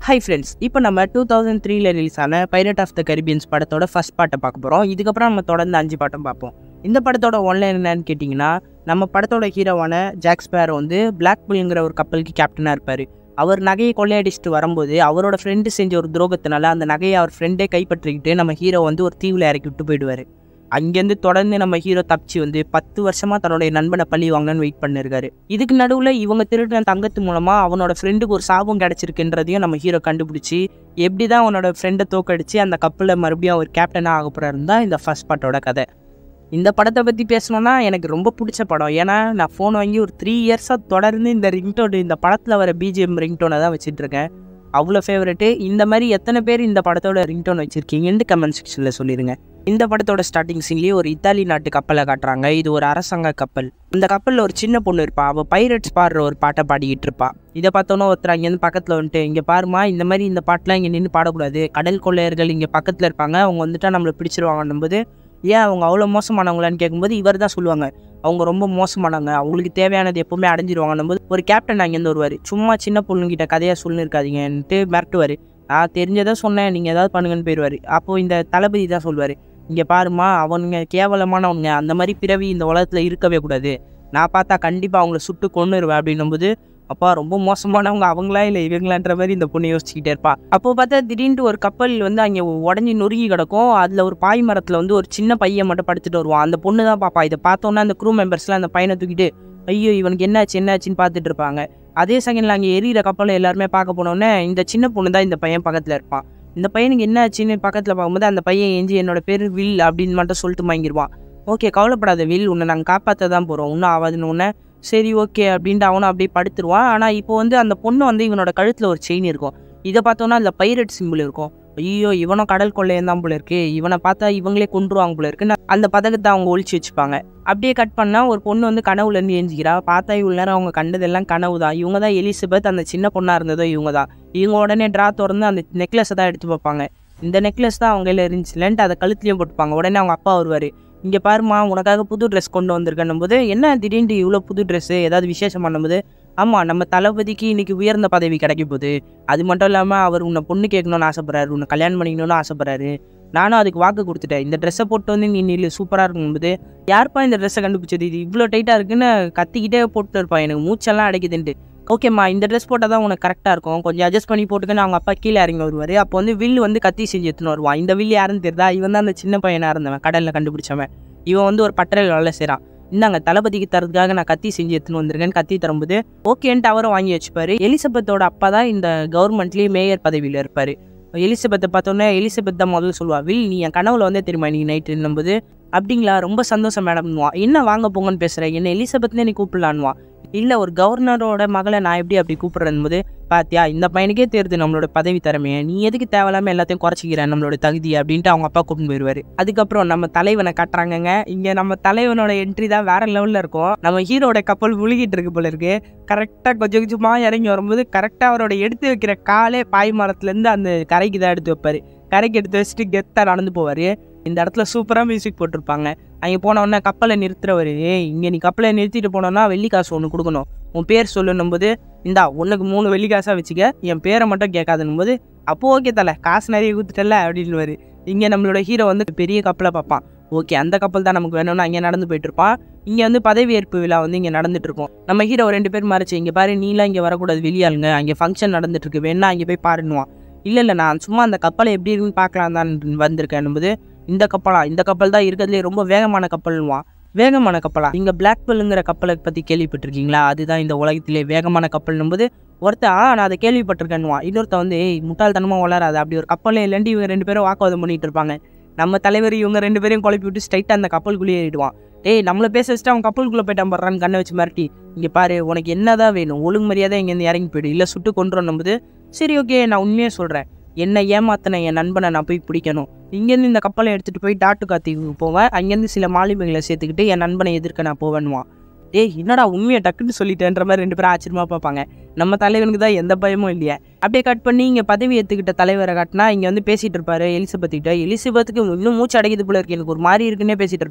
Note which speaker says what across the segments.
Speaker 1: high friends இப்போ நம்ம two thousand த்ரீல ரிலீஸ் ஆன பைரட் ஆஃப் த கரிபியன்ஸ் படத்தோட ஃபர்ஸ்ட் பாட்டை பார்க்க போகிறோம் இதுக்கப்புறம் நம்ம தொடர்ந்து அஞ்சு பாட்டம் பார்ப்போம் இந்த படத்தோட ஒன்லைன் என்னன்னு கேட்டிங்கன்னா நம்ம படத்தோட ஹீரோவான ஜாக் ஸ்பேரோ வந்து பிளாக் புலிங்கிற ஒரு கப்பலுக்கு கேப்டனாக இருப்பார் அவர் நகையை கொள்ளையடிச்சிட்டு வரும்போது அவரோட ஃப்ரெண்டு செஞ்ச ஒரு துரோகத்தினால அந்த நகையை அவர் ஃப்ரெண்டே கைப்பற்றிக்கிட்டு நம்ம ஹீரோ வந்து ஒரு தீவில் இறக்கி விட்டு போயிடுவார் அங்கேருந்து தொடர்ந்து நம்ம ஹீரோ தப்பிச்சு வந்து பத்து வருஷமா தன்னுடைய நண்பனை பழி வாங்கணும்னு வெயிட் பண்ணிருக்காரு இதுக்கு நடுவில் இவங்க திருடின தங்கத்து மூலமா அவனோட ஃப்ரெண்டுக்கு ஒரு சாபம் கிடைச்சிருக்குன்றதையும் நம்ம ஹீரோ கண்டுபிடிச்சி எப்படி தான் அவனோட ஃப்ரெண்டை தோக்கடிச்சு அந்த கப்பலில் மறுபடியும் அவர் கேப்டனாக ஆக போறாருன்னு தான் இந்த ஃபர்ஸ்ட் பாட்டோட கதை இந்த படத்தை பற்றி பேசணும்னா எனக்கு ரொம்ப பிடிச்ச படம் ஏன்னா நான் ஃபோன் வாங்கி ஒரு த்ரீ இயர்ஸாக தொடர்ந்து இந்த ரிங்டோன் இந்த படத்தில் வர பிஜிஎம் ரிங்டோனை தான் வச்சுட்டு இருக்கேன் அவ்வளோ ஃபேவரெட்டு இந்த மாதிரி எத்தனை பேர் இந்த படத்தோட ரிங்டோன் வச்சுருக்கீங்கன்னு கமெண்ட் செக்ஷனில் சொல்லிடுங்க இந்த படத்தோட ஸ்டார்டிங் சீன்லேயே ஒரு இத்தாலி நாட்டு கப்பலை காட்டுறாங்க இது ஒரு அரசாங்க கப்பல் இந்த கப்பலில் ஒரு சின்ன பொண்ணு இருப்பா அவள் பைரட்ஸ் பாடுற ஒரு பாட்டை பாடிக்கிட்டு இருப்பா இதை பார்த்தோன்னா ஒருத்தர் அங்கேருந்து பக்கத்தில் வந்துட்டு இங்கே பாருமா இந்த மாதிரி இந்த பாட்டெலாம் இங்கே நின்று பாடக்கூடாது கடல் கொள்ளையர்கள் இங்கே பக்கத்தில் இருப்பாங்க அவங்க வந்துட்டா நம்மளை பிடிச்சிருவாங்கன்னும் போது ஏன் அவங்க அவ்வளோ மோசமானவங்களான்னு கேட்கும்போது இவர் தான் சொல்லுவாங்க அவங்க ரொம்ப மோசமானவங்க அவங்களுக்கு தேவையானது எப்பவுமே அடைஞ்சிருவாங்கன்னும் போது ஒரு கேப்டன் அங்கேருந்து வருவார் சும்மா சின்ன பொண்ணுங்கிட்ட கதையாக சொல்லி இருக்காதீங்கன்ட்டு மிரட்டுவார் நான் தெரிஞ்சதை சொன்னேன் நீங்கள் ஏதாவது பண்ணுங்கன்னு போயிடுவார் அப்போது இந்த தளபதி தான் சொல்லுவார் இங்கே பாருமா அவனுங்க கேவலமானவங்க அந்த மாதிரி பிறவி இந்த உலகத்தில் இருக்கவே கூடாது நான் பார்த்தா கண்டிப்பாக அவங்கள சுட்டு கொண்டுருவேன் அப்படின்னும்போது அப்பா ரொம்ப மோசமானவங்க அவங்களா இல்லை இவங்களான்ற மாதிரி இந்த பொண்ணு யோசிச்சுக்கிட்டே இருப்பா அப்போ பார்த்தா திடீர்னு ஒரு கப்பல் வந்து அங்கே உடஞ்சி நொறுங்கி கிடக்கும் அதில் ஒரு பாய் மரத்தில் வந்து ஒரு சின்ன பையன் மட்டும் படுத்துட்டு வருவான் அந்த பொண்ணு தான் பாப்பா இதை பார்த்தோன்னா அந்த க்ரூ மெம்பர்ஸ்லாம் அந்த பையனை தூக்கிட்டு ஐயோ இவனுக்கு என்னாச்சு என்னாச்சுன்னு பார்த்துட்டு இருப்பாங்க அதே செகண்டில் அங்கே எரியிற கப்பலை எல்லாருமே பார்க்க போனோன்னே இந்த சின்ன பொண்ணு தான் இந்த பையன் பக்கத்தில் இருப்பான் இந்த பையனுக்கு என்ன ஆச்சுன்னு பக்கத்தில் பார்க்கும்போது அந்த பையன் எஞ்சி என்னோட பேர் வில் அப்படின்னு மட்டும் சொல்லிட்டு வாங்கிடுவான் ஓகே கவலைப்படாத வில் உன்னை நாங்கள் காப்பாற்ற தான் போகிறோம் ஒன்றும் ஆகாதுன்னு உடனே சரி ஓகே அப்படின்ட்டு அவனும் அப்படியே படுத்துருவான் ஆனால் இப்போ வந்து அந்த பொண்ணு வந்து இவனோட கழுத்தில் ஒரு செயின் இருக்கும் இதை பார்த்தோன்னா அதில் பைரட் சிம்பிள் இருக்கும் ஐயோ இவனும் கடல் கொள்ளையன் தான் போல இருக்கு இவனை பார்த்தா இவங்களே கொண்டுருவாங்க போல இருக்குன்னு அந்த பதக்கத்தை அவங்க ஒழிச்சு வச்சுப்பாங்க அப்படியே கட் பண்ணால் ஒரு பொண்ணு வந்து கனவுலேருந்து ஏஞ்சிக்கிறா பார்த்தா இவ்வளோ நேரம் அவங்க கண்டதெல்லாம் கனவு தான் இவங்க தான் எலிசபெத் அந்த சின்ன பொண்ணாக இருந்ததோ இவங்க தான் இவங்க உடனே ட்ரா திறந்து அந்த நெக்லஸை தான் எடுத்து பார்ப்பாங்க இந்த நெக்லஸ் தான் அவங்க கையில் இருந்துச்சுலன்ட்டு அதை கழுத்துலையும் போட்டுப்பாங்க உடனே அவங்க அப்பா வருவார் இங்கே பாருமா உனக்காக புது ட்ரெஸ் கொண்டு வந்திருக்கேன்னும் போது என்ன திடீர்னு இவ்வளோ புது ட்ரெஸ்ஸு ஏதாவது விசேஷம் பண்ணும்போது ஆமாம் நம்ம தளபதிக்கு இன்னைக்கு உயர்ந்த பதவி கிடைக்க போகுது அது மட்டும் இல்லாமல் அவர் உன்னை பொண்ணு கேட்கணும்னு ஆசைப்படுறாரு உன்னை கல்யாணம் பண்ணிக்கணும்னு ஆசைப்படுறாரு நானும் அதுக்கு வாக்கு கொடுத்துட்டேன் இந்த ட்ரெஸ்ஸை போட்டு வந்து நீ நில்லு சூப்பராக இருக்கும்போது யாருப்பா இந்த ட்ரெஸ்ஸை கண்டுபிடிச்சது இது இவ்வளோ டைட்டாக இருக்குன்னு கத்திக்கிட்டே போட்டு இருப்பான் எனக்கு மூச்செல்லாம் அடைக்குதுன்ட்டு ஓகேம்மா இந்த ட்ரெஸ் போட்டால் தான் உனக்கு கரெக்டாக இருக்கும் கொஞ்சம் அட்ஜஸ்ட் பண்ணி போட்டுக்கன்னு அவங்க அப்பா கீழே இறங்கி வருவார் அப்போ வந்து வில்லு வந்து கத்தி செஞ்சு எடுத்துன்னு வருவான் இந்த வில்லு யாருன்னு தெரியுதா இவன் தான் அந்த சின்ன பையனாக இருந்தவன் கடலில் கண்டுபிடிச்சவன் இவன் வந்து ஒரு பட்டறையில் வேலை செய்கிறான் இந்தாங்க தளபதிக்கு தரதுக்காக நான் கத்தி செஞ்சு எடுத்துன்னு வந்திருக்கேன்னு கத்தி தரும்போது ஓகேன்ட்டு அவரும் வாங்கி வச்சுப்பாரு எலிசபெத்தோட அப்பா தான் இந்த கவர்மெண்ட்லேயே மேயர் பதவியில் இருப்பார் எலிசபெத்தை பார்த்தோன்னே எலிசபெத் தான் முதல்ல சொல்லுவா வில் நீ என் கனவுல வந்தே தெரியுமா நீ நைட்டு என்னும்போது அப்படிங்களா ரொம்ப சந்தோஷம் மேடம்னுவான் என்ன வாங்க போங்கன்னு பேசுகிறேன் என்ன எலிசபெத்னே நீ கூப்பிடலான்வான் இல்லை ஒரு கவர்னரோட மகளை நான் எப்படி அப்படி கூப்பிட்றேன் போது பாத்தியா இந்த பையனுக்கே தெரியுது நம்மளோட பதவி திறமையை நீ எதுக்கு தேவையில்லாமல் எல்லாத்தையும் குறைச்சிக்கிற நம்மளோட தகுதி அப்படின்ட்டு அவங்க அப்பா கூப்பிட்டு போயிடுவார் அதுக்கப்புறம் நம்ம தலைவனை காட்டுறாங்கங்க இங்கே நம்ம தலைவனோட என்ட்ரி தான் வேற லெவலில் இருக்கும் நம்ம ஹீரோட கப்பல் முழுகிட்டு இருக்கு போல இருக்கு கரெக்டாக கொஞ்சம் கொஞ்சமாக இறங்கி வரும்போது கரெக்டாக அவரோட எடுத்து வைக்கிற காலே பாய் மரத்துலேருந்து அந்த கரைக்கு தான் எடுத்து வைப்பார் கரைக்கு எடுத்து வச்சுட்டு கெத்தாக நடந்து போவார் இந்த இடத்துல சூப்பராக மியூசிக் போட்டிருப்பாங்க அங்கே போன உடனே கப்பலை நிறுத்துறவர் ஏய் இங்கே நீ கப்பலை நிறுத்திட்டு போனோன்னா வெள்ளி காசு ஒன்று கொடுக்கணும் உன் பேர் சொல்லணும் போது இந்தா உனக்கு மூணு வெள்ளி காசாக வச்சுக்க என் பேரை மட்டும் கேட்காதுன்னும் போது அப்போ ஓகே தலை காசு நிறைய கொடுத்துட்டல அப்படின்னு இங்கே நம்மளோட ஹீரோ வந்து பெரிய கப்பலை பார்ப்பான் ஓகே அந்த கப்பல் தான் நமக்கு வேணும்னு அங்கே நடந்து போயிட்டு இருப்பான் இங்கே வந்து பதவியேற்பு விழா வந்து இங்கே நடந்துட்டு இருக்கும் நம்ம ஹீரோ ரெண்டு பேர் மறைச்சு இங்கே பாரு நீலாம் இங்கே வரக்கூடாது வெளியாளுங்க அங்கே ஃபங்க்ஷன் நடந்துட்டு இருக்கு வேணா அங்கே போய் பாருன்னுவான் இல்லை இல்லை நான் சும்மா அந்த கப்பலை எப்படி இருக்குன்னு பார்க்கலாம் தான் வந்திருக்கேன் என்பது இந்த கப்பலா இந்த கப்பல் தான் இருக்கிறதுலே ரொம்ப வேகமான கப்பல்வான் வேகமான கப்பலா இங்கே பிளாக் பெல்லுங்கிற கப்பலை பற்றி கேள்விப்பட்டிருக்கீங்களா அதுதான் இந்த உலகத்திலே வேகமான கப்பல்னும் போது ஒருத்தன் ஆ நான் அதை கேள்விப்பட்டிருக்கேன்னுவான் இன்னொருத்த வந்து ஏய் முட்டாள்தனமாக வளராது அப்படி ஒரு கப்பலே இல்லைன்ட்டு இவங்க ரெண்டு பேரும் வாக்குவாதம் பண்ணிட்டு இருப்பாங்க நம்ம தலைவர் இவங்க ரெண்டு பேரையும் குழப்பி விட்டு ஸ்ட்ரைட்டாக அந்த கப்பலுக்குள்ளேயே ஏறிடுவான் டேய் நம்மளை பேச வச்சுட்டு அவன் கப்பலுக்குள்ளே போயிட்டான் படுறான்னு கண்ணை வச்சு மிரட்டி இங்கே பாரு உனக்கு என்னதான் வேணும் ஒழுங்கு மரியாதை இங்கேருந்து இறங்கி போயிடு இல்லை சுட்டு கொண்டுறோம் போது சரி ஓகே நான் உண்மையாக சொல்கிறேன் என்னை ஏமாத்தின என் நண்பனை நான் போய் பிடிக்கணும் இங்கேருந்து இந்த கப்பலை எடுத்துகிட்டு போய் டாட்டு காத்திக்கு போவேன் அங்கேருந்து சில மாலுமிகளை சேர்த்துக்கிட்டு என் நண்பனை எதிர்க்க நான் போவேன்னுவான் டேய் என்னடா உண்மையை டக்குன்னு சொல்லிட்டேன்ற மாதிரி ரெண்டு பேரும் ஆச்சரியமா பார்ப்பாங்க நம்ம தலைவனுக்கு தான் எந்த பயமும் இல்லையே அப்படியே கட் பண்ணி இங்கே பதவி ஏற்றுக்கிட்ட தலைவரை காட்டினா இங்கே வந்து பேசிட்டு இருப்பாரு எலிசபெத் கிட்ட எலிசபெத்துக்கு இன்னும் மூச்சு அடைக்குது போல இருக்கு எனக்கு ஒரு மாதிரி இருக்குன்னே பேசிட்டு இருப்பா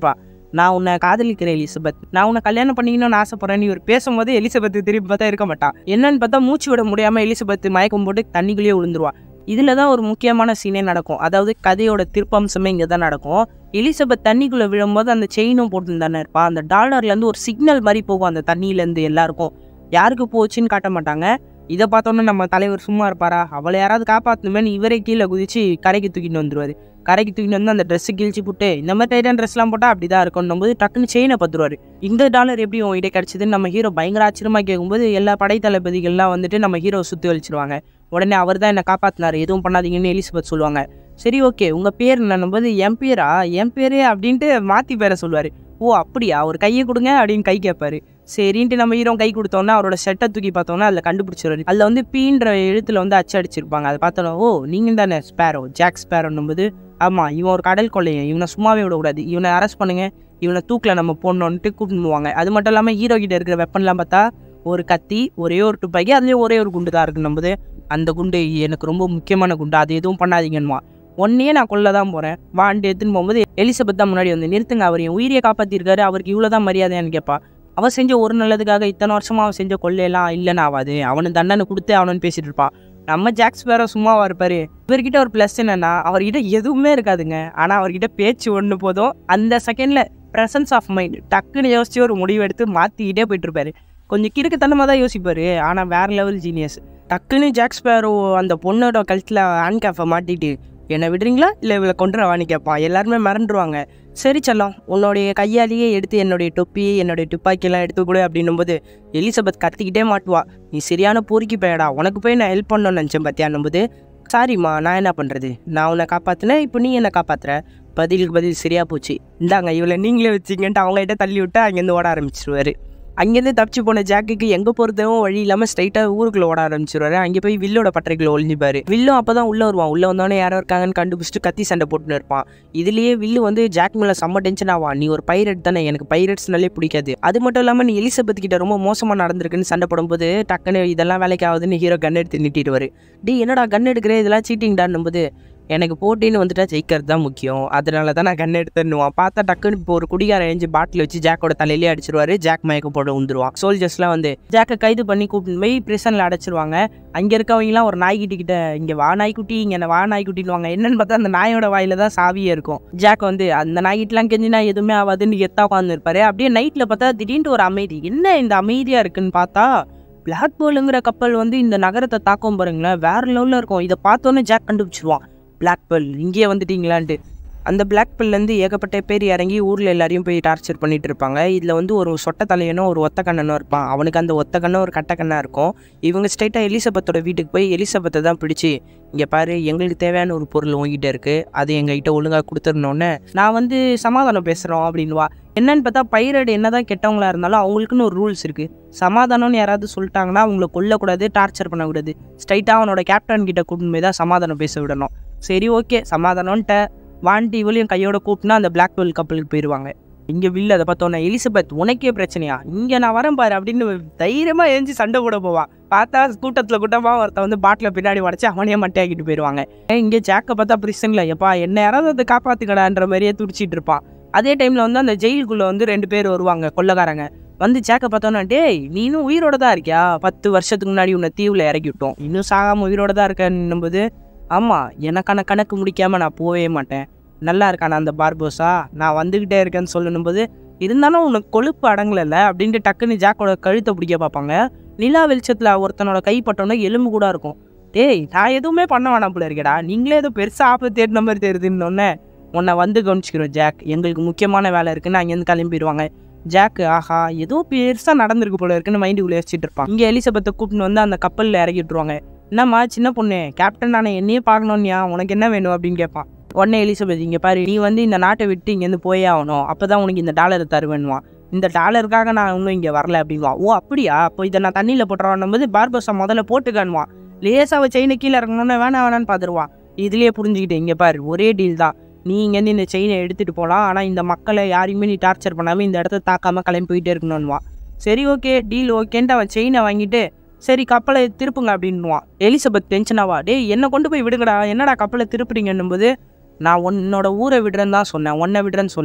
Speaker 1: நான் உன்னை காதலிக்கிறேன் எலிசபெத் நான் உன்னை கல்யாணம் பண்ணிக்கணும்னு ஆசைப்படுறேன்னு இவர் பேசும்போது எலிசபெத் திரும்பி பார்த்தா இருக்க மாட்டான் என்னன்னு பார்த்தா மூச்சு விட முடியாமல் எலிசபெத் மயக்கம் போட்டு தண்ணிக்குள்ளேயே விழுந்துருவா இதில் தான் ஒரு முக்கியமான சீனே நடக்கும் அதாவது கதையோட திருப்பம்சமே இங்கே தான் நடக்கும் எலிசபெத் தண்ணிக்குள்ளே விழும்போது அந்த செயினும் போட்டு தானே இருப்பா அந்த டாலர்லேருந்து ஒரு சிக்னல் மாதிரி போகும் அந்த தண்ணியிலேருந்து எல்லாருக்கும் யாருக்கு போச்சுன்னு காட்ட மாட்டாங்க இதை பார்த்தோன்னே நம்ம தலைவர் சும்மா இருப்பாரா அவளை யாராவது காப்பாற்றணுமேனு இவரே கீழே குதிச்சு கரைக்கு தூக்கிட்டு வந்துருவாரு கரைக்கு தூக்கிட்டு வந்து அந்த ட்ரெஸ்ஸு கிழிச்சு போட்டு இந்த மாதிரி டைட்டான ட்ரெஸ்லாம் போட்டால் அப்படி தான் இருக்கும்னும் போது டக்குன்னு செயினை பத்துருவாரு இந்த டாலர் எப்படி உங்ககிட்ட கிடச்சிதுன்னு நம்ம ஹீரோ பயங்கர ஆச்சரியமாக கேட்கும்போது எல்லா படை தளபதிகள்லாம் வந்துட்டு நம்ம ஹீரோ சுற்றி வலிச்சிருவாங்க உடனே அவர் தான் என்னை காப்பாற்றினார் எதுவும் பண்ணாதீங்கன்னு எலிசபெத் சொல்லுவாங்க சரி ஓகே உங்கள் பேர் என்னன்னும்போது என் பேரா என் பேரே அப்படின்ட்டு மாற்றி பேரை சொல்லுவார் ஓ அப்படியா ஒரு கையை கொடுங்க அப்படின்னு கை கேட்பாரு சரின்ட்டு நம்ம ஹீரோ கை கொடுத்தோன்னா அவரோட ஷர்ட்டை தூக்கி பார்த்தோன்னா அதில் கண்டுபிடிச்சிருவாரு அதில் வந்து பீன்ற எழுத்துல வந்து அச்சு அடிச்சிருப்பாங்க அதை பார்த்தோன்னா ஓ நீங்கள் தானே ஸ்பேரோ ஜாக் ஸ்பேரோன்னும்போது ஆமாம் இவன் ஒரு கடல் கொள்ளையன் இவனை சும்மாவே விடக்கூடாது இவனை அரெஸ்ட் பண்ணுங்க இவனை தூக்கில் நம்ம போடணுன்ட்டு கூப்பிட்டு போவாங்க அது மட்டும் இல்லாமல் ஹீரோ கிட்ட இருக்கிற வெப்பன்லாம் பார்த்தா ஒரு கத்தி ஒரே ஒரு துப்பாக்கி அதுலேயும் ஒரே ஒரு குண்டு தான் இருக்கு நம்புது அந்த குண்டு எனக்கு ரொம்ப முக்கியமான குண்டு அது எதுவும் பண்ணாதீங்கன்னுவான் ஒன்னே நான் கொல்ல தான் போகிறேன் வாண்டு எடுத்துன்னு போகும்போது எலிசபெத் தான் முன்னாடி வந்து நிறுத்துங்க அவர் என் உயிரியை காப்பாற்றிருக்காரு அவருக்கு இவ்வளோ தான் மரியாதையான்னு கேட்பா அவன் செஞ்ச ஒரு நல்லதுக்காக இத்தனை வருஷமா அவன் செஞ்ச கொள்ளையெல்லாம் இல்லைன்னு ஆகாது அவனுக்கு தண்டனை கொடுத்து அவனு பேசிட்டு இருப்பான் நம்ம ஜாக்ஸ் வேற சும்மாவா இருப்பாரு இவர்கிட்ட ஒரு ப்ளஸ் என்னன்னா அவர்கிட்ட எதுவுமே இருக்காதுங்க ஆனால் அவர்கிட்ட பேச்சு ஒன்று போதும் அந்த செகண்டில் ப்ரெசன்ஸ் ஆஃப் மைண்ட் டக்குன்னு யோசிச்சு ஒரு முடிவு எடுத்து மாற்றிக்கிட்டே போயிட்டு இருப்பாரு கொஞ்சம் கிறுக்குத்தனமாக தான் யோசிப்பாரு ஆனால் வேற லெவல் ஜீனியஸ் டக்குன்னு ஜாக் ஸ்பேரோ அந்த பொண்ணோட கழுத்தில் ஹேண்ட் கேஃபை மாட்டிட்டு என்னை விடுறீங்களா இல்லை இவளை கொண்டுறவான்னு கேட்பான் எல்லாருமே மறந்துடுவாங்க சரி செல்லம் உன்னுடைய கையாலேயே எடுத்து என்னுடைய தொப்பி என்னுடைய துப்பாக்கியெல்லாம் எடுத்து கொடு அப்படின்னும் போது எலிசபெத் கத்திக்கிட்டே மாட்டுவா நீ சரியான பொறுக்கி போயடா உனக்கு போய் நான் ஹெல்ப் பண்ணணும்னு நினச்சேன் பார்த்தியான்னும் போது சாரிம்மா நான் என்ன பண்ணுறது நான் உன்னை காப்பாற்றினேன் இப்போ நீ என்ன காப்பாற்றுற பதிலுக்கு பதில் சரியாக போச்சு இந்தாங்க இவளை நீங்களே வச்சிங்கன்ட்டு அவங்ககிட்ட தள்ளி விட்டு அங்கேருந்து ஓட ஆரம்பிச்சிருவாரு அங்கேருந்து தப்பிச்சு போன ஜாக்குக்கு எங்கே போகிறதும் வழி இல்லாமல் ஸ்ட்ரைட்டாக ஊருக்குள்ள ஓட ஆரம்பிச்சிருவாரு அங்கே போய் வில்லோட பட்டறைக்குள்ள ஒளிஞ்சுப்பாரு வில்லும் அப்போ தான் உள்ளே வருவான் உள்ளே வந்தோடனே யாரோ இருக்காங்கன்னு கண்டுபிடிச்சிட்டு கத்தி சண்டை போட்டுன்னு இருப்பான் இதுலேயே வில்லு வந்து ஜாக் மேலே செம்ம டென்ஷன் ஆவான் நீ ஒரு பைரட் தானே எனக்கு பைரட்ஸ்னாலே பிடிக்காது அது மட்டும் இல்லாமல் நீ எலிசபெத் கிட்ட ரொம்ப மோசமாக நடந்திருக்குன்னு சண்டை போடும்போது டக்குன்னு இதெல்லாம் வேலைக்கு ஆகுதுன்னு ஹீரோ கன் எடுத்து நிட்டிடுவார் டி என்னடா கன் எடுக்கிறே இதெல்லாம் சீட்டிங்டான்னும் போது எனக்கு போட்டின்னு வந்துட்டா ஜெயிக்கிறது தான் முக்கியம் அதனால தான் நான் கண் எடுத்துன்னுவான் பார்த்தா டக்குன்னு இப்போ ஒரு குடிகார எழுந்து பாட்டில் வச்சு ஜாக்கோட தலையிலே அடிச்சிருவாரு ஜாக் மயக்கம் போட வந்துருவான் சோல்ஜர்ஸ்லாம் வந்து ஜாக்கை கைது பண்ணி கூப்பிட்டு போய் பிரிசனில் அடைச்சிருவாங்க அங்கே இருக்கவங்கலாம் ஒரு நாய்க்குட்டி கிட்ட இங்கே வா நாய்க்குட்டி இங்கே வா நாய்க்குட்டின்னுவாங்க என்னன்னு பார்த்தா அந்த நாயோட வாயில தான் சாவியே இருக்கும் ஜாக் வந்து அந்த நாய்கிட்டலாம் கெஞ்சினா எதுவுமே ஆகாதுன்னு எத்தா உட்காந்து இருப்பாரு அப்படியே நைட்டில் பார்த்தா திடீர்னு ஒரு அமைதி என்ன இந்த அமைதியாக இருக்குன்னு பார்த்தா பிளாக் பேர்லுங்கிற கப்பல் வந்து இந்த நகரத்தை தாக்கம் பாருங்களேன் வேற லெவலில் இருக்கும் இதை பார்த்தோன்னே ஜாக் கண்டுபிடிச்சிருவான் பிளாக் பெல் இங்கேயே வந்துட்டீங்களான்ட்டு அந்த பிளாக் பெல்லேருந்து ஏகப்பட்ட பேர் இறங்கி ஊரில் எல்லாரையும் போய் டார்ச்சர் பண்ணிட்டு இருப்பாங்க இதில் வந்து ஒரு சொட்ட தலையனும் ஒரு ஒத்த கண்ணனும் இருப்பான் அவனுக்கு அந்த ஒத்த கண்ணும் ஒரு கட்ட கண்ணா இருக்கும் இவங்க ஸ்ட்ரைட்டாக எலிசபெத்தோட வீட்டுக்கு போய் எலிசபெத்தை தான் பிடிச்சி இங்கே பாரு எங்களுக்கு தேவையான ஒரு பொருள் உங்ககிட்ட இருக்குது அது எங்ககிட்ட ஒழுங்காக கொடுத்துருந்தோன்னே நான் வந்து சமாதானம் பேசுகிறோம் அப்படின்வா என்னன்னு பார்த்தா பைரட் என்னதான் கெட்டவங்களா இருந்தாலும் அவங்களுக்குன்னு ஒரு ரூல்ஸ் இருக்குது சமாதானம்னு யாராவது சொல்லிட்டாங்கன்னா அவங்கள கொல்லக்கூடாது டார்ச்சர் பண்ணக்கூடாது ஸ்ட்ரைட்டாக அவனோட கேப்டன் கிட்ட கூட்டின்னு போய் தான் சமாதானம் பேச விடணும் சரி ஓகே சமாதானம்ன்ட்ட வாண்டி இவளையும் கையோட கூப்பிட்டுனா அந்த பிளாக் பெல் கப்பலுக்கு போயிடுவாங்க இங்கே வில்லு அதை பார்த்தோன்னே எலிசபெத் உனக்கே பிரச்சனையா இங்கே நான் வரேன் பாரு அப்படின்னு தைரியமாக எழுஞ்சி சண்டை போட போவான் பார்த்தா கூட்டத்தில் கூட்டமாக ஒருத்தன் வந்து பாட்டில் பின்னாடி உடச்சி அவனையே மட்டையாக்கிட்டு போயிடுவாங்க இங்கே ஜாக்கை பார்த்தா பிரிசனில் எப்பா என்ன யாராவது அதை காப்பாற்றுக்கடான்ற மாதிரியே துடிச்சிட்டு இருப்பான் அதே டைமில் வந்து அந்த ஜெயிலுக்குள்ளே வந்து ரெண்டு பேர் வருவாங்க கொள்ளக்காரங்க வந்து ஜாக்கை பார்த்தோன்னா டேய் நீனும் உயிரோட தான் இருக்கியா பத்து வருஷத்துக்கு முன்னாடி உன்னை தீவில் இறக்கி விட்டோம் இன்னும் சாகாமல் உயிரோட தான் இருக்கேன்னும்போது ஆமாம் எனக்கான கணக்கு முடிக்காமல் நான் போகவே மாட்டேன் நல்லா இருக்கான அந்த பார்போஸா நான் வந்துக்கிட்டே இருக்கேன்னு சொல்லணும்போது இருந்தாலும் உனக்கு கொழுப்பு அடங்கலைல்ல அப்படின்ட்டு டக்குன்னு ஜாக்கோட கழுத்தை பிடிக்க பார்ப்பாங்க நிலா வெளிச்சத்தில் ஒருத்தனோட கை பட்டோன்னா எலும்பு கூட இருக்கும் டேய் நான் எதுவுமே பண்ண வேணாம் போல இருக்கேடா நீங்களே ஏதோ பெருசாக ஆப்பு தேடின மாதிரி தெரியுதுன்னொன்னே உன்னை வந்து கவனிச்சிக்கிறோம் ஜாக் எங்களுக்கு முக்கியமான வேலை இருக்குன்னு அங்கேருந்து கிளம்பிடுவாங்க ஜாக்கு ஆஹா ஏதோ பெருசாக நடந்திருக்கு போல இருக்குன்னு மைண்டுக்குள்ளே வச்சுட்டு இருப்பான் இங்கே எலிசபெத்தை கூப்பிட்டு வந்து அந்த கப்பலில் இறக்கி விட்டுருவாங்க என்னம்மா சின்ன பொண்ணு கேப்டன் நானே என்னையே பார்க்கணும்னியா உனக்கு என்ன வேணும் அப்படின்னு கேட்பான் உடனே எலிசபெத் இங்கே பாரு நீ வந்து இந்த நாட்டை விட்டு இங்கேருந்து போயே ஆகணும் அப்போ தான் உனக்கு இந்த டாலரை தருவேன்னுவான் இந்த டாலருக்காக நான் இன்னும் இங்கே வரல அப்படின்வான் ஓ அப்படியா அப்போ இதை நான் தண்ணியில் போட்டுறவான் போது பார்போஸா முதல்ல போட்டுக்கான்வான் லேசாக செயினை கீழே இறங்கணுன்னு வேணாம் வேணான்னு பார்த்துருவான் இதுலேயே புரிஞ்சுக்கிட்டு இங்கே பாரு ஒரே டீல் தான் நீ இங்கேருந்து இந்த செயினை எடுத்துகிட்டு போகலாம் ஆனால் இந்த மக்களை யாரையுமே நீ டார்ச்சர் பண்ணாமல் இந்த இடத்த தாக்காமல் கிளம்பி போயிட்டே இருக்கணும்னுவான் சரி ஓகே டீல் ஓகேன்ட்டு அவன் செயினை வாங்கிட்டு சரி கப்பலை திருப்புங்க அப்படின்னுவான் எலிசபெத் டென்ஷனாவா டேய் என்னை கொண்டு போய் விடுங்கடா என்னடா கப்பலை திருப்புறீங்கன்னும் போது நான் உன்னோட ஊரை விடுறேன்னு தான் சொன்னேன் உன்னை விடுறேன்னு சொல்ல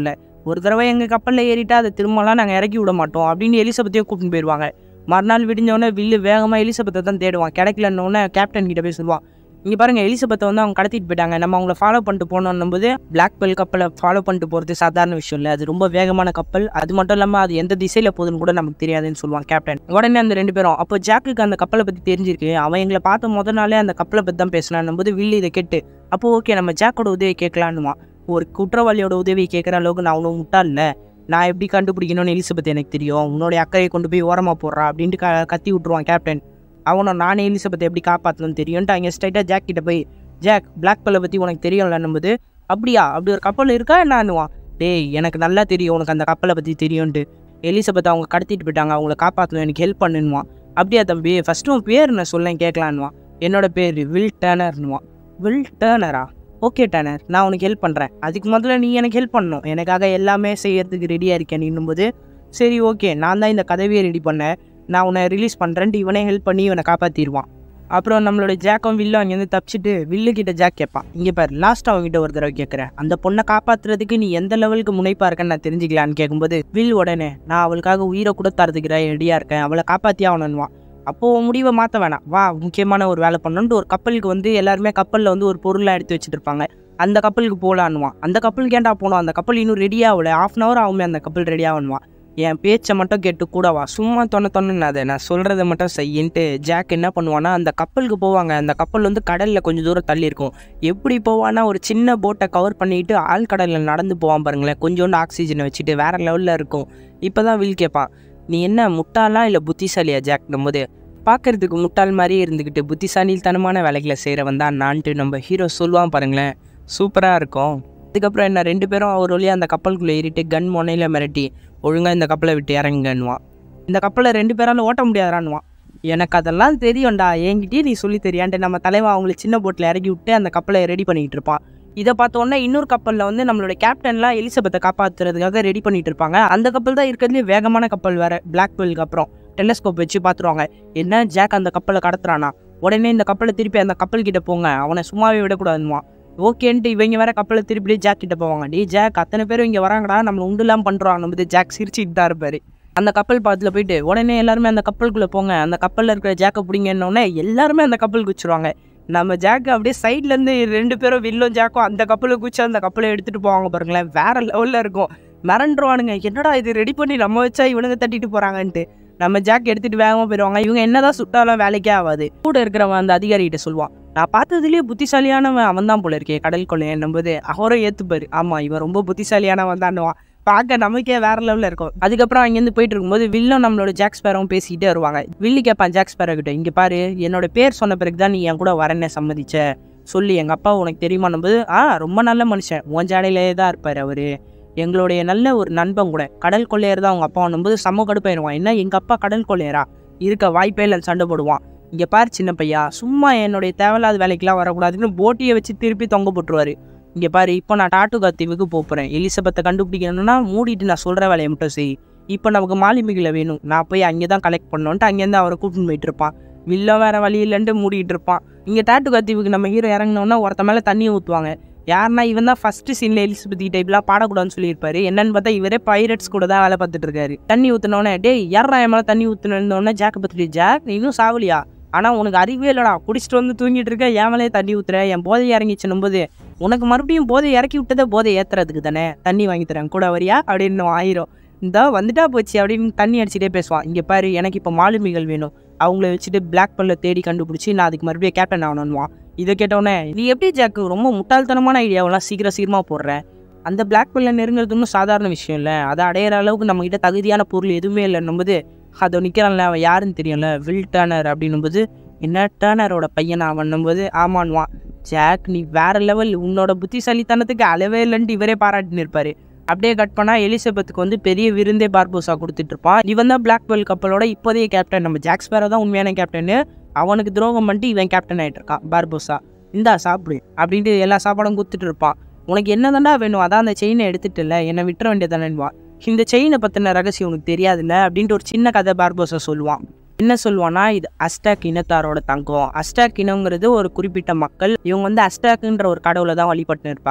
Speaker 1: ஒரு தடவை எங்கள் கப்பலில் ஏறிட்டா அதை திரும்பலாம் நாங்கள் இறக்கி விட மாட்டோம் அப்படின்னு எலிசபெத்தையும் கூட்டின்னு போயிடுவாங்க மறுநாள் விடிஞ்சோடனே வில்லு வேகமாக எலிசபெத்தை தான் தேடுவான் கிடைக்கலன்னொடனே கேப்டன் கிட்ட போய் சொல்லுவான் இங்கே பாருங்க எலிசபெத்தை வந்து அவங்க கடத்திட்டு போயிட்டாங்க நம்ம அவங்கள ஃபாலோ பண்ணிட்டு போனோம் போது பிளாக் பெல் கப்பலை ஃபாலோ பண்ணிட்டு போகிறது சாதாரண விஷயம் இல்லை அது ரொம்ப வேகமான கப்பல் அது மட்டும் இல்லாமல் அது எந்த திசையில் போகுதுன்னு கூட நமக்கு தெரியாதுன்னு சொல்லுவான் கேப்டன் உடனே அந்த ரெண்டு பேரும் அப்போ ஜாக்குக்கு அந்த கப்பலை பற்றி தெரிஞ்சிருக்கு அவன் எங்களை பார்த்த முத நாளே அந்த கப்பலை பற்றி தான் பேசினான் போது வில்லு இதை கேட்டு அப்போ ஓகே நம்ம ஜாக்கோட உதவி கேட்கலான்னுவான் ஒரு குற்றவாளியோட உதவி கேட்குற அளவுக்கு நான் அவ்வளோ முட்டா இல்லை நான் எப்படி கண்டுபிடிக்கணும்னு எலிசபெத் எனக்கு தெரியும் உன்னோட அக்கறையை கொண்டு போய் ஓரமாக போடுறா அப்படின்ட்டு க கத்தி விட்ருவான் கேப்டன் அவனை நானே எலிசபெத்தை எப்படி காப்பாற்றணும்னு தெரியும்ட்டு அங்கே ஸ்ட்ரைட்டாக ஜாக் கிட்ட போய் ஜாக் பிளாக் பெல்லை பற்றி உனக்கு தெரியும்ல நம்புது அப்படியா அப்படி ஒரு கப்பல் இருக்கா என்னன்னுவான் டேய் எனக்கு நல்லா தெரியும் உனக்கு அந்த கப்பலை பற்றி தெரியும்ட்டு எலிசபெத் அவங்க கடத்திட்டு போயிட்டாங்க அவங்கள காப்பாற்றணும் எனக்கு ஹெல்ப் பண்ணுவான் அப்படியா தம்பி ஃபஸ்ட்டு உன் பேர் நான் சொல்லேன் கேட்கலான்னுவான் என்னோட பேர் வில் டேனர்னுவான் வில் டேனரா ஓகே டேனர் நான் உனக்கு ஹெல்ப் பண்ணுறேன் அதுக்கு முதல்ல நீ எனக்கு ஹெல்ப் பண்ணணும் எனக்காக எல்லாமே செய்யறதுக்கு ரெடியாக இருக்கேன் நீங்கும்போது சரி ஓகே நான் தான் இந்த கதவியை ரெடி பண்ணேன் நான் உன்னை ரிலீஸ் பண்ணுறேன்ட்டு இவனே ஹெல்ப் பண்ணி இவனை காப்பாற்றிடுவான் அப்புறம் நம்மளோட ஜாக்கும் வில்லும் அங்கேருந்து தப்பிச்சிட்டு வில்லு கிட்ட ஜாக் கேட்பான் இங்கே பாரு லாஸ்ட் அவங்ககிட்ட ஒரு தடவை கேட்குறேன் அந்த பொண்ணை காப்பாற்றுறதுக்கு நீ எந்த லெவலுக்கு முனைப்பா இருக்கேன்னு நான் தெரிஞ்சுக்கலான்னு கேட்கும்போது வில் உடனே நான் அவளுக்காக உயிரை கூட தரதுக்கு ரெடியாக இருக்கேன் அவளை காப்பாற்றி ஆகணுன்னுவான் அப்போ உன் முடிவை மாற்ற வேணாம் வா முக்கியமான ஒரு வேலை பண்ணணுன்ட்டு ஒரு கப்பலுக்கு வந்து எல்லாருமே கப்பலில் வந்து ஒரு பொருளாக எடுத்து வச்சுட்டு இருப்பாங்க அந்த கப்பலுக்கு போகலான்னுவான் அந்த கப்பலுக்கு ஏன்டா போனோம் அந்த கப்பல் இன்னும் ரெடி ஆகல ஆஃப் அன் ஹவர் ஆகுமே அந்த கப்பல் ரெடி ஆகணுவான் என் பேச்சை மட்டும் கேட்டு கூடவா சும்மா தொண்ண தொண்ணாத நான் சொல்கிறத மட்டும் செய்யின்ட்டு ஜாக் என்ன பண்ணுவான்னா அந்த கப்பலுக்கு போவாங்க அந்த கப்பல் வந்து கடலில் கொஞ்சம் தூரம் தள்ளி இருக்கும் எப்படி போவான்னா ஒரு சின்ன போட்டை கவர் பண்ணிட்டு ஆழ்கடலில் நடந்து போவான் பாருங்களேன் கொஞ்சோண்டு ஆக்சிஜனை வச்சுட்டு வேற லெவலில் இருக்கும் இப்போ தான் வில் கேட்பான் நீ என்ன முட்டாளா இல்லை புத்திசாலியா ஜாக்னும் போது பார்க்கறதுக்கு முட்டாள் மாதிரியே இருந்துக்கிட்டு புத்திசாலித்தனமான வேலைகளை செய்கிறவன் தான் நான்ட்டு நம்ம ஹீரோ சொல்லுவான் பாருங்களேன் சூப்பராக இருக்கும் அதுக்கப்புறம் என்ன ரெண்டு பேரும் அவர் வழியாக அந்த கப்பலுக்குள்ளே ஏறிட்டு கன் முனையில் மிரட்டி ஒழுங்காக இந்த கப்பலை விட்டு இறங்குங்கன்னுவான் இந்த கப்பலை ரெண்டு பேரால ஓட்ட முடியாதான்னுவான் எனக்கு அதெல்லாம் தெரியும்டா என்கிட்டயே நீ சொல்லி தெரியான்ட்டு நம்ம தலைவன் அவங்களை சின்ன போட்டில் இறக்கி விட்டு அந்த கப்பலை ரெடி பண்ணிக்கிட்டு இருப்பான் இதை பார்த்த உடனே இன்னொரு கப்பலில் வந்து நம்மளோட கேப்டன்லாம் எலிசபெத்தை காப்பாற்றுறதுக்காக ரெடி பண்ணிட்டு இருப்பாங்க அந்த கப்பல் தான் இருக்கிறதுலே வேகமான கப்பல் வேற பிளாக் பெல்க்கு அப்புறம் டெலஸ்கோப் வச்சு பார்த்துருவாங்க என்ன ஜாக் அந்த கப்பலை கடத்துறானா உடனே இந்த கப்பலை திருப்பி அந்த கப்பல் கிட்ட போங்க அவனை சும்மாவே விடக்கூடாதுன்னுவான் ஓகேன்ட்டு இவங்க வேற கப்பலை திருப்பி ஜாக் கிட்ட போவாங்க டே ஜாக் அத்தனை பேரும் இங்கே வராங்கடா நம்மளை உண்டுலாம் பண்ணுறாங்க நம்ம ஜாக் சிரிச்சிட்டு தான் இருப்பாரு அந்த கப்பல் பாத்தில் போயிட்டு உடனே எல்லாருமே அந்த கப்பலுக்குள்ளே போங்க அந்த கப்பலில் இருக்கிற ஜாக்கை பிடிங்கன்னொடனே எல்லாருமே அந்த கப்பலுக்கு வச்சுருவாங்க நம்ம ஜாக்கு அப்படியே சைட்லேருந்து ரெண்டு பேரும் வில்லும் ஜாக்கும் அந்த கப்பலை குச்சி அந்த கப்பலை எடுத்துகிட்டு போவாங்க பாருங்களேன் வேற லெவலில் இருக்கும் மிரண்டுருவானுங்க என்னடா இது ரெடி பண்ணி நம்ம வச்சா இவனுங்க தட்டிட்டு போகிறாங்கன்ட்டு நம்ம ஜாக் எடுத்துகிட்டு வேகமாக போயிடுவாங்க இவங்க என்னதான் சுட்டாலும் வேலைக்கே ஆகாது கூட இருக்கிறவன் அந்த அதிகாரிகிட்ட சொல்லுவான் நான் பார்த்ததுலேயே புத்திசாலியானவன் அவன் தான் போல இருக்கே கடல் கொள்ளையன் நம்புது அவரும் ஏற்றுப்பாரு ஆமாம் இவன் ரொம்ப புத்திசாலியானவன் தான்னுவான் பார்க்க நமக்கே வேற லெவலில் இருக்கும் அதுக்கப்புறம் அங்கேருந்து போயிட்டு இருக்கும்போது வில்லும் நம்மளோட ஜாக் ஸ்பேரும் பேசிக்கிட்டே வருவாங்க வில்லி கேட்பான் ஜாக் ஸ்பேரோ கிட்ட இங்கே பாரு என்னோட பேர் சொன்ன பிறகு தான் நீ என் கூட வரேன்னு சம்மதிச்ச சொல்லி எங்கள் அப்பா உனக்கு தெரியுமா நம்புது ஆ ரொம்ப நல்ல மனுஷன் உன் ஜாடையிலே தான் இருப்பார் அவர் எங்களுடைய நல்ல ஒரு நண்பன் கூட கடல் கொள்ளையர் தான் அவங்க அப்பா நம்புது செம்ம கடுப்பாயிருவான் என்ன எங்கள் அப்பா கடல் கொள்ளையரா இருக்க வாய்ப்பே இல்லை சண்டை போடுவான் இங்கே பாரு சின்ன பையா சும்மா என்னுடைய தேவையில்லாத வேலைக்கெல்லாம் வரக்கூடாதுன்னு போட்டியை வச்சு திருப்பி தொங்க போட்டுருவாரு இங்கே பாரு இப்போ நான் டாட்டுகா தீவுக்கு போக போகிறேன் எலிசபெத்தை கண்டுபிடிக்கணும்னா மூடிட்டு நான் சொல்கிற வேலையை மட்டும் செய் இப்போ நமக்கு மாலுமிகளை வேணும் நான் போய் அங்கே தான் கலெக்ட் பண்ணோன்ட்டு அங்கேருந்து அவரை கூட்டின்னு போயிட்டு இருப்பான் வில்லம் வேற வழி இல்லைன்ட்டு மூடிட்டு இருப்பான் இங்கே டாட்டுகா தீவுக்கு நம்ம ஹீரோ இறங்கினோன்னா ஒருத்த மேலே தண்ணி ஊற்றுவாங்க யாருன்னா இவன் தான் ஃபர்ஸ்ட் சீனில் எலிசபெத் டைப்லாம் பாடக்கூடாதுன்னு சொல்லியிருப்பாரு என்னன்னு பார்த்தா இவரே பைரட்ஸ் கூட தான் வேலை பார்த்துட்டு இருக்காரு தண்ணி ஊற்றினோடனே டேய் யாரா என் மேலே தண்ணி ஊற்றினோடனே ஜாக்கை பற்றி ஜாக் நீ இன்னும் சாவலியா ஆனால் உனக்கு அறிவே இல்லைடா குடிச்சிட்டு வந்து தூங்கிட்டு இருக்க என் மேலே தண்ணி ஊற்றுற என் போதை இறங்கிச்சுன்னும் போது உனக்கு மறுபடியும் போதை இறக்கி விட்டதே போதை ஏற்றுறதுக்கு தானே தண்ணி வாங்கி தரேன் கூட வரியா அப்படின்னு ஆயிரும் இந்த வந்துட்டா போச்சு அப்படின்னு தண்ணி அடிச்சுட்டே பேசுவான் இங்கே பாரு எனக்கு இப்போ மாலுமிகள் வேணும் அவங்கள வச்சுட்டு பிளாக் பல்ல தேடி கண்டுபிடிச்சி நான் அதுக்கு மறுபடியும் கேப்டன் ஆகணும்னுவான் இதை கேட்டோடனே நீ எப்படி ஜாக்கு ரொம்ப முட்டாள்தனமான ஐடியாவெல்லாம் சீக்கிரம் சீக்கிரமாக போடுற அந்த பிளாக் பெல்ல நெருங்குறது ஒன்றும் சாதாரண விஷயம் இல்லை அதை அடையிற அளவுக்கு நம்மகிட்ட தகுதியான பொருள் எதுவுமே இல்லைன்னும்போது அதை நிற்கிறான்ல அவன் யாருன்னு தெரியும்ல வில் டேர்னர் அப்படின்னும்போது என்ன டேர்னரோட பையன் அவன்னும்போது ஆமான்வான் ஜாக் நீ வேற லெவல் உன்னோட புத்திசாலித்தனத்துக்கு அளவே இல்லைன்ட்டு இவரே பாராட்டின்னு இருப்பாரு அப்படியே கட் பண்ணால் எலிசபெத்துக்கு வந்து பெரிய விருந்தே பார்போசா கொடுத்துட்டு இருப்பான் இவன் தான் பிளாக் பெல் கப்பலோட இப்போதைய கேப்டன் நம்ம ஜாக் ஸ்பேரோ தான் உண்மையான கேப்டனு அவனுக்கு துரோகம் பண்ணிட்டு இவன் கேப்டன் ஆகிட்டு இருக்கான் பார்போசா இந்தா சாப்பிடு அப்படின்ட்டு எல்லா சாப்பாடும் கொடுத்துட்டு இருப்பான் உனக்கு என்ன தாண்டா வேணும் அதான் அந்த செயினை எடுத்துட்டு இல்லை என்னை விட்டுற வேண்டியதானேன்வா இந்த செயினை பற்றின ரகசியம் உனக்கு தெரியாதுல்ல அப்படின்ட்டு ஒரு சின்ன கதை பார்போசா சொல்லுவான் என்ன சொல்லுவான்னா இது அஸ்டாக் இனத்தாரோட தங்கம் அஸ்டாக் இனங்கிறது ஒரு குறிப்பிட்ட மக்கள் இவங்க வந்து அஸ்டாக்குன்ற ஒரு கடவுளை தான் வழிபட்டு இருப்பாங்க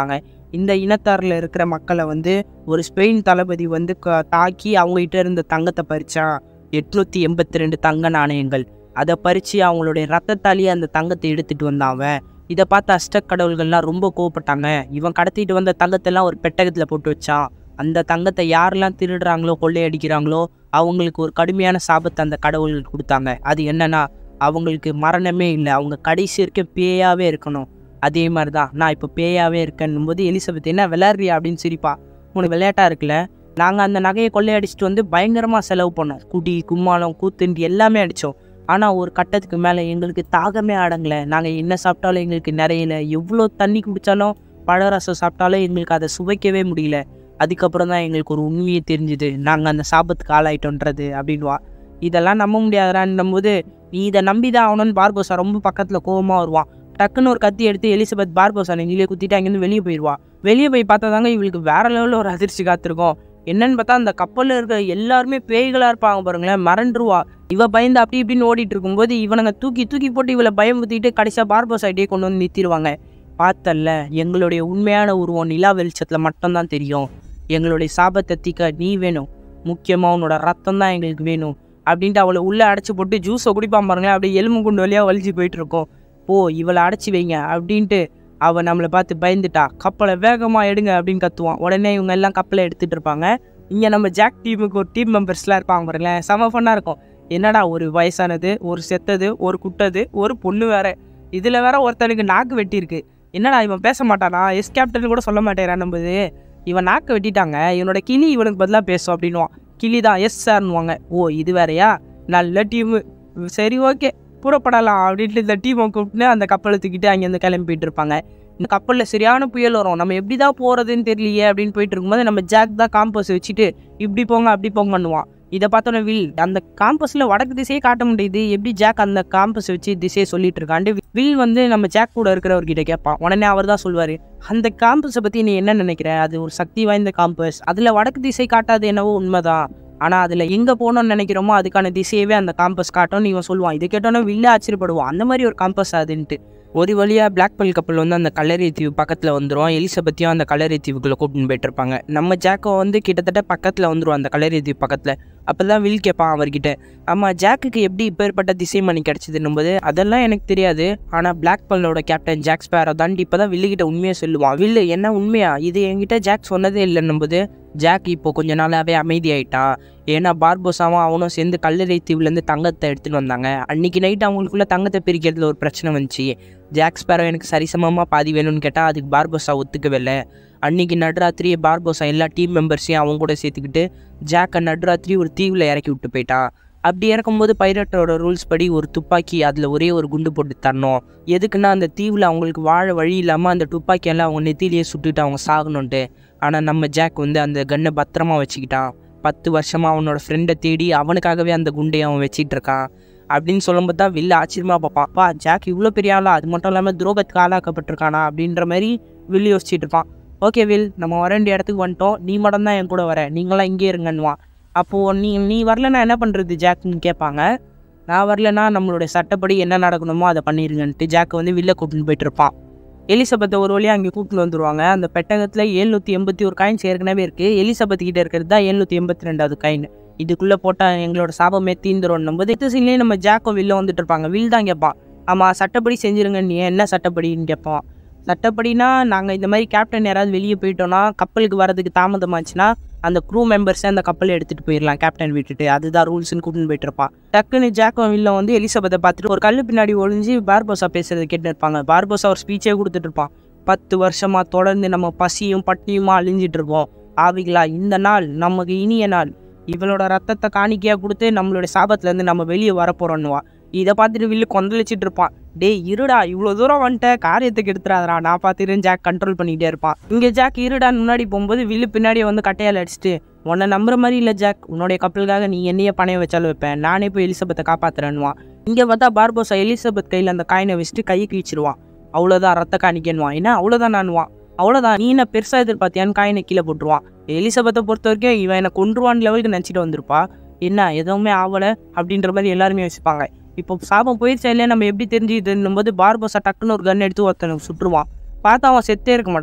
Speaker 1: இந்த இனத்தாரில் இருக்கிற மக்களை வந்து ஒரு ஸ்பெயின் தளபதி வந்து க- தாக்கி அவங்ககிட்ட இருந்த தங்கத்தை பறிச்சான் எட்நூற்றி எண்பத்தி ரெண்டு தங்க நாணயங்கள் அதை பறித்து அவங்களுடைய ரத்தத்தாலேயே அந்த தங்கத்தை எடுத்துகிட்டு வந்தான் அவன் இதை பார்த்து அஷ்டக் கடவுள்கள்லாம் ரொம்ப கோவப்பட்டாங்க இவன் கடத்திட்டு வந்த தங்கத்தெல்லாம் ஒரு பெட்டகத்தில் போட்டு வச்சான் அந்த தங்கத்தை யாரெல்லாம் திருடுறாங்களோ கொள்ளையடிக்கிறாங்களோ அவங்களுக்கு ஒரு கடுமையான சாபத்தை அந்த கடவுள்கள் கொடுத்தாங்க அது என்னன்னா அவங்களுக்கு மரணமே இல்லை அவங்க கடைசி இருக்க பேயாவே இருக்கணும் அதே மாதிரி தான் நான் இப்போ பேயாவே இருக்கேன்னும் போது எலிசபெத் என்ன விளையாடுறியா அப்படின்னு சிரிப்பா உனக்கு விளையாட்டா இருக்குல்ல நாங்கள் அந்த நகையை கொள்ளையடிச்சிட்டு வந்து பயங்கரமாக செலவு பண்ணோம் குடி கும்மாளம் கூத்துண்டு எல்லாமே அடித்தோம் ஆனால் ஒரு கட்டத்துக்கு மேலே எங்களுக்கு தாகமே அடங்கலை நாங்கள் என்ன சாப்பிட்டாலும் எங்களுக்கு நிறையல எவ்வளோ தண்ணி குடித்தாலும் பழரசம் சாப்பிட்டாலும் எங்களுக்கு அதை சுவைக்கவே முடியல அதுக்கப்புறம் தான் எங்களுக்கு ஒரு உண்மையே தெரிஞ்சுது நாங்கள் அந்த சாபத்துக்கு ஆளாயிட்டோன்றது அப்படின்வா இதெல்லாம் நம்ப முடியாதான்னும் போது நீ இதை நம்பி தான் ஆகணும்னு பார்போசா ரொம்ப பக்கத்தில் கோவமாக வருவான் டக்குன்னு ஒரு கத்தி எடுத்து எலிசபெத் பார்போசா நெஞ்சிலே குத்திட்டு அங்கேருந்து வெளியே போயிடுவா வெளியே போய் பார்த்தா தாங்க இவளுக்கு வேற லெவலில் ஒரு அதிர்ச்சி காத்திருக்கும் என்னன்னு பார்த்தா அந்த கப்பலில் இருக்கிற எல்லாருமே பேய்களாக இருப்பாங்க பாருங்களேன் மறந்துருவா இவ பயந்து அப்படி இப்படின்னு ஓடிட்டு இருக்கும்போது இவனுங்க தூக்கி தூக்கி போட்டு இவளை பயமுத்திட்டு கடைசியாக பார்போசாயிட்டே கொண்டு வந்து நிறுத்திடுவாங்க பார்த்தல்ல எங்களுடைய உண்மையான உருவம் நிலா வெளிச்சத்தில் மட்டும்தான் தெரியும் எங்களுடைய சாபத்தை தீக்க நீ வேணும் முக்கியமாக உன்னோட ரத்தம் தான் எங்களுக்கு வேணும் அப்படின்ட்டு அவளை உள்ளே அடைச்சி போட்டு ஜூஸை குடிப்பான் பாருங்களேன் அப்படியே எலும்பு குண்டு வழியாக வலிச்சு போயிட்டு இருக்கோம் போ இவளை அடைச்சி வைங்க அப்படின்ட்டு அவள் நம்மளை பார்த்து பயந்துட்டா கப்பலை வேகமாக எடுங்க அப்படின்னு கத்துவான் உடனே இவங்க எல்லாம் கப்பலை எடுத்துகிட்டு இருப்பாங்க இங்கே நம்ம ஜாக் டீமுக்கு ஒரு டீம் மெம்பர்ஸ்லாம் இருப்பாங்க பாருங்களேன் செம ஃபன்னாக இருக்கும் என்னடா ஒரு வயசானது ஒரு செத்தது ஒரு குட்டது ஒரு பொண்ணு வேற இதில் வேற ஒருத்தனுக்கு நாக்கு வெட்டியிருக்கு என்னடா இவன் பேச மாட்டானா எஸ் கேப்டன் கூட சொல்ல மாட்டேறான் நம்புது இவன் நாக்கு வெட்டிட்டாங்க இவனோட கிளி இவனுக்கு பதிலாக பேசும் அப்படின்னுவான் கிளி தான் எஸ் சார்னுவாங்க ஓ இது வேறயா நல்ல டீமு சரி ஓகே புறப்படலாம் அப்படின்ட்டு இந்த டீமை கூப்பிட்டு அந்த கப்பலை தூக்கிட்டு அங்கேருந்து கிளம்பிட்டு இருப்பாங்க இந்த கப்பலில் சரியான புயல் வரும் நம்ம எப்படி தான் போகிறதுன்னு தெரியலையே அப்படின்னு போயிட்டு இருக்கும்போது நம்ம ஜாக் தான் காம்பஸ் வச்சுட்டு இப்படி போங்க அப்படி போங்கன்னுவான் இதை பார்த்தோன்னே வில் அந்த காம்பஸில் வடக்கு திசையே காட்ட முடியுது எப்படி ஜாக் அந்த காம்பஸ் வச்சு திசையை சொல்லிட்டு இருக்காண்டு வில் வந்து நம்ம ஜாக் கூட இருக்கிறவர்கிட்ட கேட்பான் உடனே அவர் தான் சொல்வார் அந்த காம்பஸை பற்றி நீ என்ன நினைக்கிற அது ஒரு சக்தி வாய்ந்த காம்பஸ் அதில் வடக்கு திசை காட்டாது என்னவோ உண்மைதான் ஆனால் அதில் எங்கே போகணும்னு நினைக்கிறோமோ அதுக்கான திசையவே அந்த காம்பஸ் காட்டும்னு இவன் சொல்லுவான் இதை கேட்டோன்னே வில்ல ஆச்சரியப்படுவான் அந்த மாதிரி ஒரு காம்பஸ் அதுன்ட்டு ஒரு வழியாக பிளாக் பெல் கப்பல் வந்து அந்த கல்லறை தீவு பக்கத்தில் வந்துடும் எலிசபெத்தையும் அந்த கல்லறை தீவுக்குள்ளே கூட்டின்னு போயிட்டு இருப்பாங்க நம்ம ஜாக்கோ வந்து கிட்டத்தட்ட பக்கத்தில் வந்துடும் அந்த கல்லறை தீவு பக்கத்தில் அப்போ தான் வில் கேட்பான் அவர்கிட்ட ஆமாம் ஜாக்குக்கு எப்படி இப்பேற்பட்ட திசை மணி கிடச்சிதுன்னும் போது அதெல்லாம் எனக்கு தெரியாது ஆனால் பிளாக் பெல்லோட கேப்டன் ஜாக் ஸ்பேரோ தாண்டி இப்போ தான் வில்லுகிட்ட உண்மையை சொல்லுவான் வில்லு என்ன உண்மையா இது என்கிட்ட ஜாக் சொன்னதே இல்லைன்னும் போது ஜாக் இப்போ கொஞ்ச நாளாகவே அமைதியாயிட்டான் ஏன்னா பார்போசாவும் அவனும் சேர்ந்து கல்லறை தீவுலேருந்து தங்கத்தை எடுத்துகிட்டு வந்தாங்க அன்னைக்கு நைட் அவங்களுக்குள்ள தங்கத்தை பிரிக்கிறதுல ஒரு பிரச்சனை வந்துச்சு ஜாக் ஸ்பேரோ எனக்கு சரிசமமாக பாதி வேணும்னு கேட்டால் அதுக்கு பார்போசா ஒத்துக்கவே இல்லை அன்னைக்கு நடுராத்திரியே பார்போசா எல்லா டீம் மெம்பர்ஸையும் அவங்க கூட சேர்த்துக்கிட்டு ஜாக்கை நடுராத்திரி ஒரு தீவில் இறக்கி விட்டு போயிட்டான் அப்படி இறக்கும்போது பைரட்டோட ரூல்ஸ் படி ஒரு துப்பாக்கி அதில் ஒரே ஒரு குண்டு போட்டு தரணும் எதுக்குன்னா அந்த தீவில் அவங்களுக்கு வாழ வழி இல்லாமல் அந்த துப்பாக்கியெல்லாம் அவங்க நெத்திலேயே சுட்டுட்டு அவங்க சாகணுன்ட்டு ஆனால் நம்ம ஜாக் வந்து அந்த கன்னை பத்திரமா வச்சுக்கிட்டான் பத்து வருஷமாக அவனோட ஃப்ரெண்டை தேடி அவனுக்காகவே அந்த குண்டையை அவன் வச்சிட்டு இருக்கான் அப்படின்னு சொல்லும்போது தான் வெளில ஆச்சரியமாக பார்ப்பான் பா ஜாக் இவ்வளோ பெரிய ஆளா அது மட்டும் இல்லாமல் துரோகத்துக்கு ஆளாக்கப்பட்டிருக்கானா அப்படின்ற மாதிரி வில் யோசிச்சுட்டு இருப்பான் ஓகே வில் நம்ம வர வேண்டிய இடத்துக்கு வந்துட்டோம் நீ மட்டும் தான் என் கூட வர நீங்களாம் இங்கே இருங்கன்னுவான் அப்போது நீ நீ வரலன்னா என்ன பண்ணுறது ஜாக்னு கேட்பாங்க நான் வரலன்னா நம்மளுடைய சட்டப்படி என்ன நடக்கணுமோ அதை பண்ணிருங்கன்ட்டு ஜாக் வந்து வில்ல கூட்டின்னு போயிட்டு இருப்பான் எலிசபெத்தை ஒரு வழியாக அங்கே கூட்டின்னு வந்துருவாங்க அந்த பெட்டகத்தில் எழுநூற்றி எண்பத்தி ஒரு காயின்ஸ் ஏற்கனவே இருக்குது எலிசபெத் கிட்ட இருக்கிறது தான் எழுநூற்றி எண்பத்தி ரெண்டாவது காயின் இதுக்குள்ளே போட்டால் எங்களோட சாபமே தீந்துரும் போது எட்டு சீன்லேயே நம்ம ஜாக்கும் வில்ல வந்துட்டு இருப்பாங்க வில் தான் கேட்பான் ஆமாம் சட்டப்படி செஞ்சிருங்க நீ என்ன சட்டப்படின்னு கேட்பான் சட்டப்படினா நாங்கள் இந்த மாதிரி கேப்டன் யாராவது வெளியே போயிட்டோம்னா கப்பலுக்கு வரதுக்கு தாமதமாச்சுன்னா அந்த க்ரூ மெம்பர்ஸை அந்த கப்பலை எடுத்துகிட்டு போயிடலாம் கேப்டன் விட்டுட்டு அதுதான் ரூல்ஸ்னு கூட்டின்னு போயிட்டு இருப்பான் டக்குன்னு ஜாக்கோ வில்ல வந்து எலிசபெத்தை பார்த்துட்டு ஒரு கல்லு பின்னாடி ஒளிஞ்சு பார்போசா பேசுறது கேட்டு இருப்பாங்க பார்போசா ஒரு ஸ்பீச்சே கொடுத்துட்டு இருப்பான் பத்து வருஷமா தொடர்ந்து நம்ம பசியும் பட்டினியுமா அழிஞ்சிட்டு இருக்கோம் ஆவிகளா இந்த நாள் நமக்கு இனிய நாள் இவளோட ரத்தத்தை காணிக்கையாக கொடுத்து நம்மளோட சாபத்துலேருந்து நம்ம வெளியே வரப்போகிறோன்னுவா இதை பார்த்துட்டு வில்லு கொந்தளிச்சிட்டு இருப்பான் டேய் இருடா இவ்வளோ தூரம் வந்துட்ட காரியத்துக்கு எடுத்துறாதடா நான் பார்த்துட்டு ஜாக் கண்ட்ரோல் பண்ணிக்கிட்டே இருப்பான் இங்கே ஜாக் இருடான்னு முன்னாடி போகும்போது வில்லு பின்னாடியே வந்து கட்டையால் அடிச்சுட்டு உன்னை நம்புற மாதிரி இல்லை ஜாக் உன்னுடைய கப்பலுக்காக நீ என்னையே பணைய வச்சாலும் வைப்பேன் நானே போய் எலிசபெத்தை காப்பாத்துறேன்னுவான் இங்கே பார்த்தா பார்போசா எலிசபெத் கையில் அந்த காயினை வச்சுட்டு கையை கிழிச்சிருவான் அவ்வளோதான் ரத்த காணிக்கன்னுவான் ஏன்னா அவ்வளோதான் நானுவான் அவ்வளோதான் நீ என்ன பெருசாக எதிர்பார்த்தியான்னு காயினை கீழே போட்டுருவான் எலிசபெத்தை பொறுத்த வரைக்கும் இவன் என்னை கொன்றுவான் லெவலுக்கு நினச்சிட்டு வந்திருப்பா என்ன எதுவுமே ஆகலை அப்படின்ற மாதிரி எல்லாருமே யோசிப்பாங்க இப்போ சாபம் போயிடுச்சா இல்லையா நம்ம எப்படி தெரிஞ்சுதுன்னும் போது பார்போசா டக்குன்னு ஒரு கன் எடுத்து ஒருத்தனுக்கு சுட்டுருவான் பார்த்தா அவன் செத்தே இருக்க மாட்டான்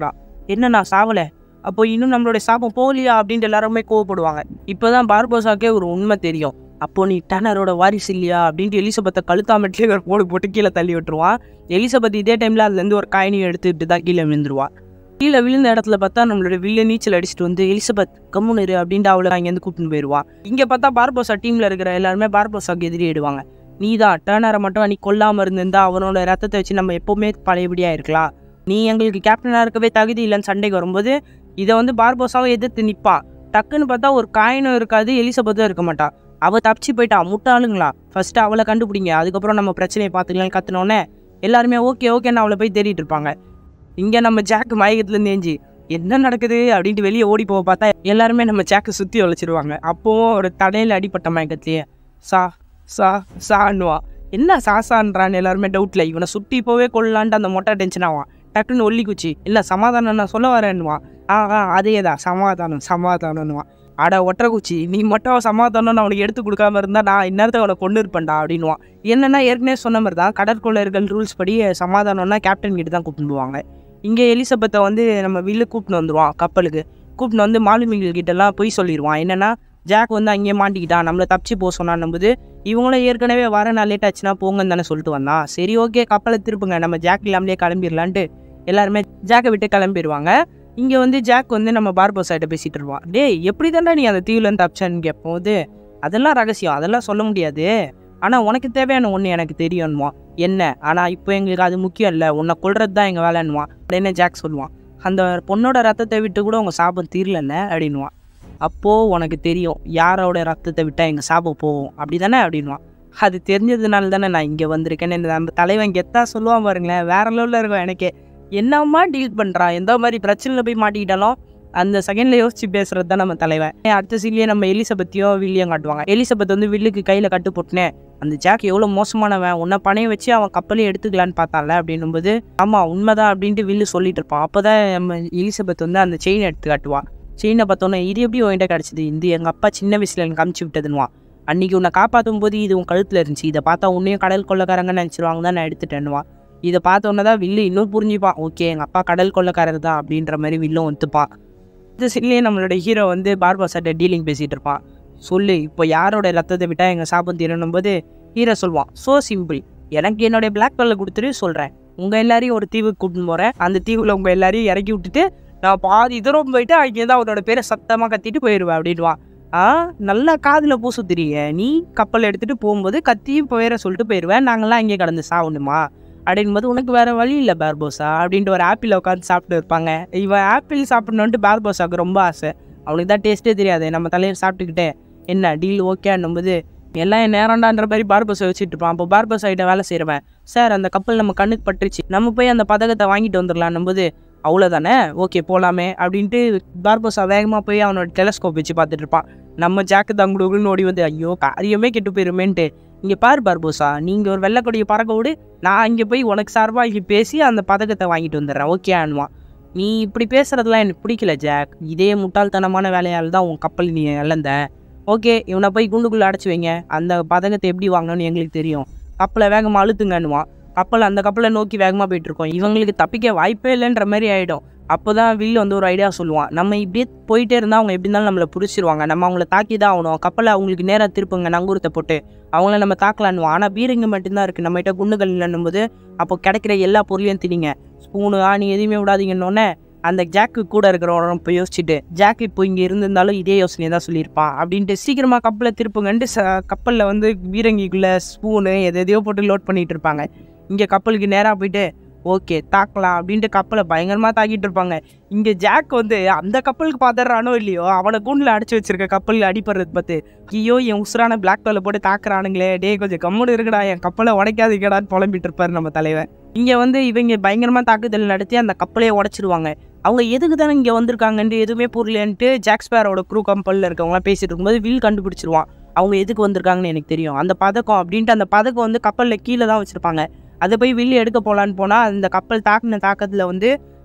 Speaker 1: என்ன நான் சாவலை அப்போ இன்னும் நம்மளுடைய சாபம் போகலையா அப்படின்ட்டு எல்லாருமே கோவப்படுவாங்க இப்போதான் பார்போசாக்கே ஒரு உண்மை தெரியும் அப்போ நீ டனரோட வாரிசு இல்லையா அப்படின்ட்டு எலிசபெத்தை கழுத்தாமட்டிலே ஒரு போடு போட்டு கீழே தள்ளி விட்டுருவான் எலிசபெத் இதே டைமில் அதுலேருந்து ஒரு காயினையும் எடுத்துக்கிட்டு தான் கீழே விழுந்துருவா கீழே விழுந்த இடத்துல பார்த்தா நம்மளோட வில்ல நீச்சல் அடிச்சுட்டு வந்து எலிசபெத் கம்முன்னு இரு அப்படின்ட்டு அவளை அங்கேருந்து கூட்டின்னு போயிடுவான் இங்கே பார்த்தா பார்போசா டீமில் இருக்கிற எல்லாருமே பார்போசாக்கு எதிரிடுவாங்க நீ தான் டேனரை மட்டும் நீ கொல்லாமல் இருந்திருந்தா அவனோட ரத்தத்தை வச்சு நம்ம எப்போவுமே பழையபடியாக இருக்கலாம் நீ எங்களுக்கு கேப்டனாக இருக்கவே தகுதி இல்லைன்னு சண்டைக்கு வரும்போது இதை வந்து பார்போசாவை எதிர்த்து நிற்பான் டக்குன்னு பார்த்தா ஒரு காயினும் இருக்காது எலிசபெத்தும் இருக்க மாட்டான் அவள் தப்பிச்சு போயிட்டா முட்டாளுங்களா ஃபர்ஸ்ட் அவளை கண்டுபிடிங்க அதுக்கப்புறம் நம்ம பிரச்சனையை பார்த்துக்கலாம்னு கத்துனோடனே எல்லாருமே ஓகே ஓகேன்னு அவளை போய் தேடிட்டு இருப்பாங்க இங்கே நம்ம ஜாக் மயக்கத்துலேருந்து ஏஞ்சி என்ன நடக்குது அப்படின்ட்டு வெளியே ஓடி போக பார்த்தா எல்லாருமே நம்ம ஜாக்கை சுற்றி வளைச்சிருவாங்க அப்போவும் ஒரு தடையில் அடிப்பட்ட மயக்கத்துலேயே சா சா சான்னுவான் என்ன சாசான்றான்னு எல்லாருமே டவுட்டில் இவனை சுற்றி போவே கொள்ளலான்ட்டு அந்த மொட்டை டென்ஷன் ஆவான் டக்குன்னு ஒல்லி குச்சி இல்லை சமாதானம் நான் சொல்ல வரேன்னுவான் ஆ ஆ அதே தான் சமாதானம் சமாதானம்னுவான் அட ஒற்றைக்குச்சி நீ மட்டும் சமாதானம் நான் அவனுக்கு எடுத்து கொடுக்காம இருந்தா நான் இந்நேரத்தை அவனை கொண்டு இருப்பேன்டா அப்படின்வான் என்னன்னா ஏற்கனவே சொன்ன மாதிரி தான் கடற்கொள்ளையர்கள் ரூல்ஸ் படி சமாதானம்னா கேப்டன் கிட்ட தான் கூப்பிட்டு போவாங்க இங்கே எலிசபெத்தை வந்து நம்ம வில்லு கூப்பிட்டு வந்துடுவான் கப்பலுக்கு கூப்பிட்டு வந்து மாலுமிகள் கிட்டலாம் போய் சொல்லிடுவான் என்னன்னா ஜாக் வந்து அங்கேயே மாட்டிக்கிட்டான் நம்மளை தப்பிச்சு போக சொன்னான் நம்புது இவங்களும் ஏற்கனவே வர நான் லேட் ஆச்சுன்னா போங்கன்னு தானே சொல்லிட்டு வந்தான் சரி ஓகே கப்பலை திருப்புங்க நம்ம ஜாக் இல்லாமலே கிளம்பிடலான்ட்டு எல்லாருமே ஜாக்கை விட்டு கிளம்பிடுவாங்க இங்கே வந்து ஜாக் வந்து நம்ம பார்போசாயிட்ட பேசிட்டு இருப்பான் டேய் எப்படி தாண்டா நீ அந்த தீவுலேருந்து தப்பிச்சான்னு கேட்போது அதெல்லாம் ரகசியம் அதெல்லாம் சொல்ல முடியாது ஆனால் உனக்கு தேவையான ஒன்று எனக்கு தெரியும்னுவான் என்ன ஆனால் இப்போ எங்களுக்கு அது முக்கியம் இல்லை உன்னை கொள்றது தான் எங்கள் வேலைன்னுவான் அப்படின்னு ஜாக் சொல்லுவான் அந்த பொண்ணோட ரத்தத்தை விட்டு கூட உங்கள் சாபம் தீரலல்ல அப்படின்வான் அப்போது உனக்கு தெரியும் யாரோட ரத்தத்தை விட்டால் எங்கள் சாபம் போகும் அப்படி தானே அப்படின்வான் அது தெரிஞ்சதுனால தானே நான் இங்கே வந்திருக்கேன்னு நம்ம தலைவன் கெத்தா சொல்லுவான் பாருங்களேன் வேற லெவலில் இருக்கும் எனக்கே என்னம்மா டீல் பண்ணுறான் எந்த மாதிரி பிரச்சனையில் போய் மாட்டிக்கிட்டாலும் அந்த செகண்ட்ல யோசிச்சு பேசுறது தான் நம்ம தலைவன் ஏன் அடுத்த சீன்லயே நம்ம எலிசபெத்தையும் வில்லியும் காட்டுவாங்க எலிசபெத் வந்து வில்லுக்கு கையில கட்டு போட்டுனேன் அந்த ஜாக் எவ்வளோ மோசமானவன் உன்னை பணைய வச்சு அவன் கப்பலையும் எடுத்துக்கலான்னு பார்த்தான்ல அப்படின்னும்போது ஆமா உண்மைதான் அப்படின்ட்டு வில்லு சொல்லிட்டு இருப்பான் அப்போதான் நம்ம எலிசபெத் வந்து அந்த செயின் எடுத்து காட்டுவான் செயினை பார்த்தோன்னே இது எப்படி உன்கிட்ட கிடச்சிது இது எங்கள் அப்பா சின்ன வயசுல எனக்கு அமுச்சு விட்டதுன்னுவான் அன்னைக்கு உன்னை காப்பாற்றும் போது இது உன் கழுத்தில் இருந்துச்சு இதை பார்த்தா உன்னையும் கடல் கொள்ளக்காரங்க நினச்சிருவாங்க தான் நான் எடுத்துட்டேன்னுவான் இதை பார்த்தோன்னே தான் வில்லு இன்னும் புரிஞ்சுப்பான் ஓகே எங்கள் அப்பா கடல் கொள்ளக்காரர் தான் அப்படின்ற மாதிரி வில்லும் ஒத்துப்பான் இந்த சீன்லேயே நம்மளோட ஹீரோ வந்து பார்பாசாட்ட டீலிங் பேசிகிட்டு இருப்பான் சொல்லு இப்போ யாரோட ரத்தத்தை விட்டால் எங்கள் சாபம் தீரணும் போது ஹீரோ சொல்லுவான் ஸோ சிம்பிள் எனக்கு என்னுடைய பிளாக் கலர் கொடுத்துட்டு சொல்கிறேன் உங்கள் எல்லாரையும் ஒரு தீவுக்கு கூட்டின்னு போகிறேன் அந்த தீவில் உங்கள் எல்லாரையும் இறக்கி விட்டுட்டு நான் பாதி தூரம் போயிட்டு அங்கே தான் அவனோட பேரை சத்தமாக கத்திட்டு போயிடுவேன் அப்படின்வான் ஆ நல்லா காதில் பூசு தெரிய நீ கப்பல் எடுத்துகிட்டு போகும்போது கத்தியும் பேரை சொல்லிட்டு போயிடுவேன் நாங்களாம் இங்கே கடந்து சாகணுமா அப்படின்போது உனக்கு வேற வழி இல்லை பார்போசா அப்படின்ட்டு ஒரு ஆப்பிள் உட்காந்து சாப்பிட்டு இருப்பாங்க இவன் ஆப்பிள் சாப்பிடணுன்ட்டு பார்போசாவுக்கு ரொம்ப ஆசை அவனுக்கு தான் டேஸ்ட்டே தெரியாது நம்ம தலையில் சாப்பிட்டுக்கிட்டே என்ன டீல் ஓகேன்னும்போது எல்லாம் என் நேரம்டான்ற மாதிரி பார்பஸை வச்சுட்டு இருப்பான் அப்போ பார்பஸ் ஆகிட்ட வேலை செய்கிறவன் சார் அந்த கப்பல் நம்ம கண்ணுக்கு பட்டுருச்சு நம்ம போய் அந்த பதக்கத்தை வாங்கிட்டு வந்துடலான்னும் போது அவ்வளோதானே ஓகே போகலாமே அப்படின்ட்டு பார்பஸா வேகமாக போய் அவனோட டெலஸ்கோப் வச்சு பார்த்துட்டு இருப்பான் நம்ம ஜாக்கு தங்குடுன்னு ஓடி வந்து ஐயோ காரியமே கெட்டு போயிருமேன்ட்டு இங்கே பார் பார்போசா நீங்கள் ஒரு வெள்ளக்கொடியை பறக்க விடு நான் இங்கே போய் உனக்கு சார்பாக இங்கே பேசி அந்த பதக்கத்தை வாங்கிட்டு வந்துடுறேன் ஓகே ஆன்வான் நீ இப்படி பேசுறதெல்லாம் எனக்கு பிடிக்கல ஜாக் இதே முட்டாள்தனமான வேலையால் தான் உன் கப்பல் நீ இழந்த ஓகே இவனை போய் குண்டுக்குள்ளே அடைச்சி வைங்க அந்த பதக்கத்தை எப்படி வாங்கணும்னு எங்களுக்கு தெரியும் கப்பலை வேகமாக அழுத்துங்கன்னுவான் கப்பல் அந்த கப்பலை நோக்கி வேகமாக போயிட்டு இருக்கோம் இவங்களுக்கு தப்பிக்க வாய்ப்பே இல்லைன்ற மாதிரி ஆகிடும் அப்போ தான் வில் வந்து ஒரு ஐடியா சொல்லுவான் நம்ம இப்படியே போயிட்டே இருந்தால் அவங்க எப்படி இருந்தாலும் நம்மளை பிடிச்சிருவாங்க நம்ம அவங்கள தாக்கி தான் ஆகணும் கப்பலை அவங்களுக்கு நேராக திருப்புங்க நங்கூரத்தை போட்டு அவங்கள நம்ம தாக்கலான்னுவோம் ஆனால் பீரங்க மட்டும்தான் இருக்குது நம்மகிட்ட குண்டுகள் இல்லைன்னும் போது அப்போ கிடைக்கிற எல்லா பொருளையும் திணிங்க ஸ்பூனு ஆணி எதுவுமே விடாதீங்கன்னொன்னே அந்த ஜாக்கு கூட இருக்கிறவன போய் யோசிச்சுட்டு ஜாக் இப்போ இங்கே இருந்திருந்தாலும் இதே யோசனையை தான் சொல்லியிருப்பான் அப்படின்ட்டு சீக்கிரமாக கப்பலை திருப்புங்கன்ட்டு ச கப்பலில் வந்து பீரங்கிக்குள்ளே ஸ்பூனு எது எதையோ போட்டு லோட் பண்ணிட்டு இருப்பாங்க இங்கே கப்பலுக்கு நேராக போயிட்டு ஓகே தாக்கலாம் அப்படின்ட்டு கப்பலை பயங்கரமாக தாக்கிட்டு இருப்பாங்க இங்கே ஜாக் வந்து அந்த கப்பலுக்கு பார்த்துறானோ இல்லையோ அவனை கூண்டில் அடைச்சி வச்சிருக்க கப்பலில் அடிப்படுறது பார்த்து ஐயோ என் உசுரான பிளாக் கல்ல போட்டு தாக்குறானுங்களே டே கொஞ்சம் கம்முன்னு இருக்குடா என் கப்பலை உடைக்காதீங்கடான்னு புலம்பிட்டு இருப்பாரு நம்ம தலைவன் இங்கே வந்து இவங்க பயங்கரமாக தாக்குதல் நடத்தி அந்த கப்பலையே உடைச்சிருவாங்க அவங்க எதுக்கு தானே இங்கே வந்திருக்காங்கன்ட்டு எதுவுமே புரியலன்ட்டு ஜாக்ஸ்பேரோட க்ரூ கம்பலில் இருக்கவங்களாம் பேசிட்டு இருக்கும்போது வில் கண்டுபிடிச்சிருவான் அவங்க எதுக்கு வந்திருக்காங்கன்னு எனக்கு தெரியும் அந்த பதக்கம் அப்படின்ட்டு அந்த பதக்கம் வந்து கப்பலில் கீழே தான் வச்சுருப்பாங்க அதை போய் வில்லு எடுக்க போகலான்னு போனால் அந்த கப்பல் தாக்குன தாக்கத்தில் வந்து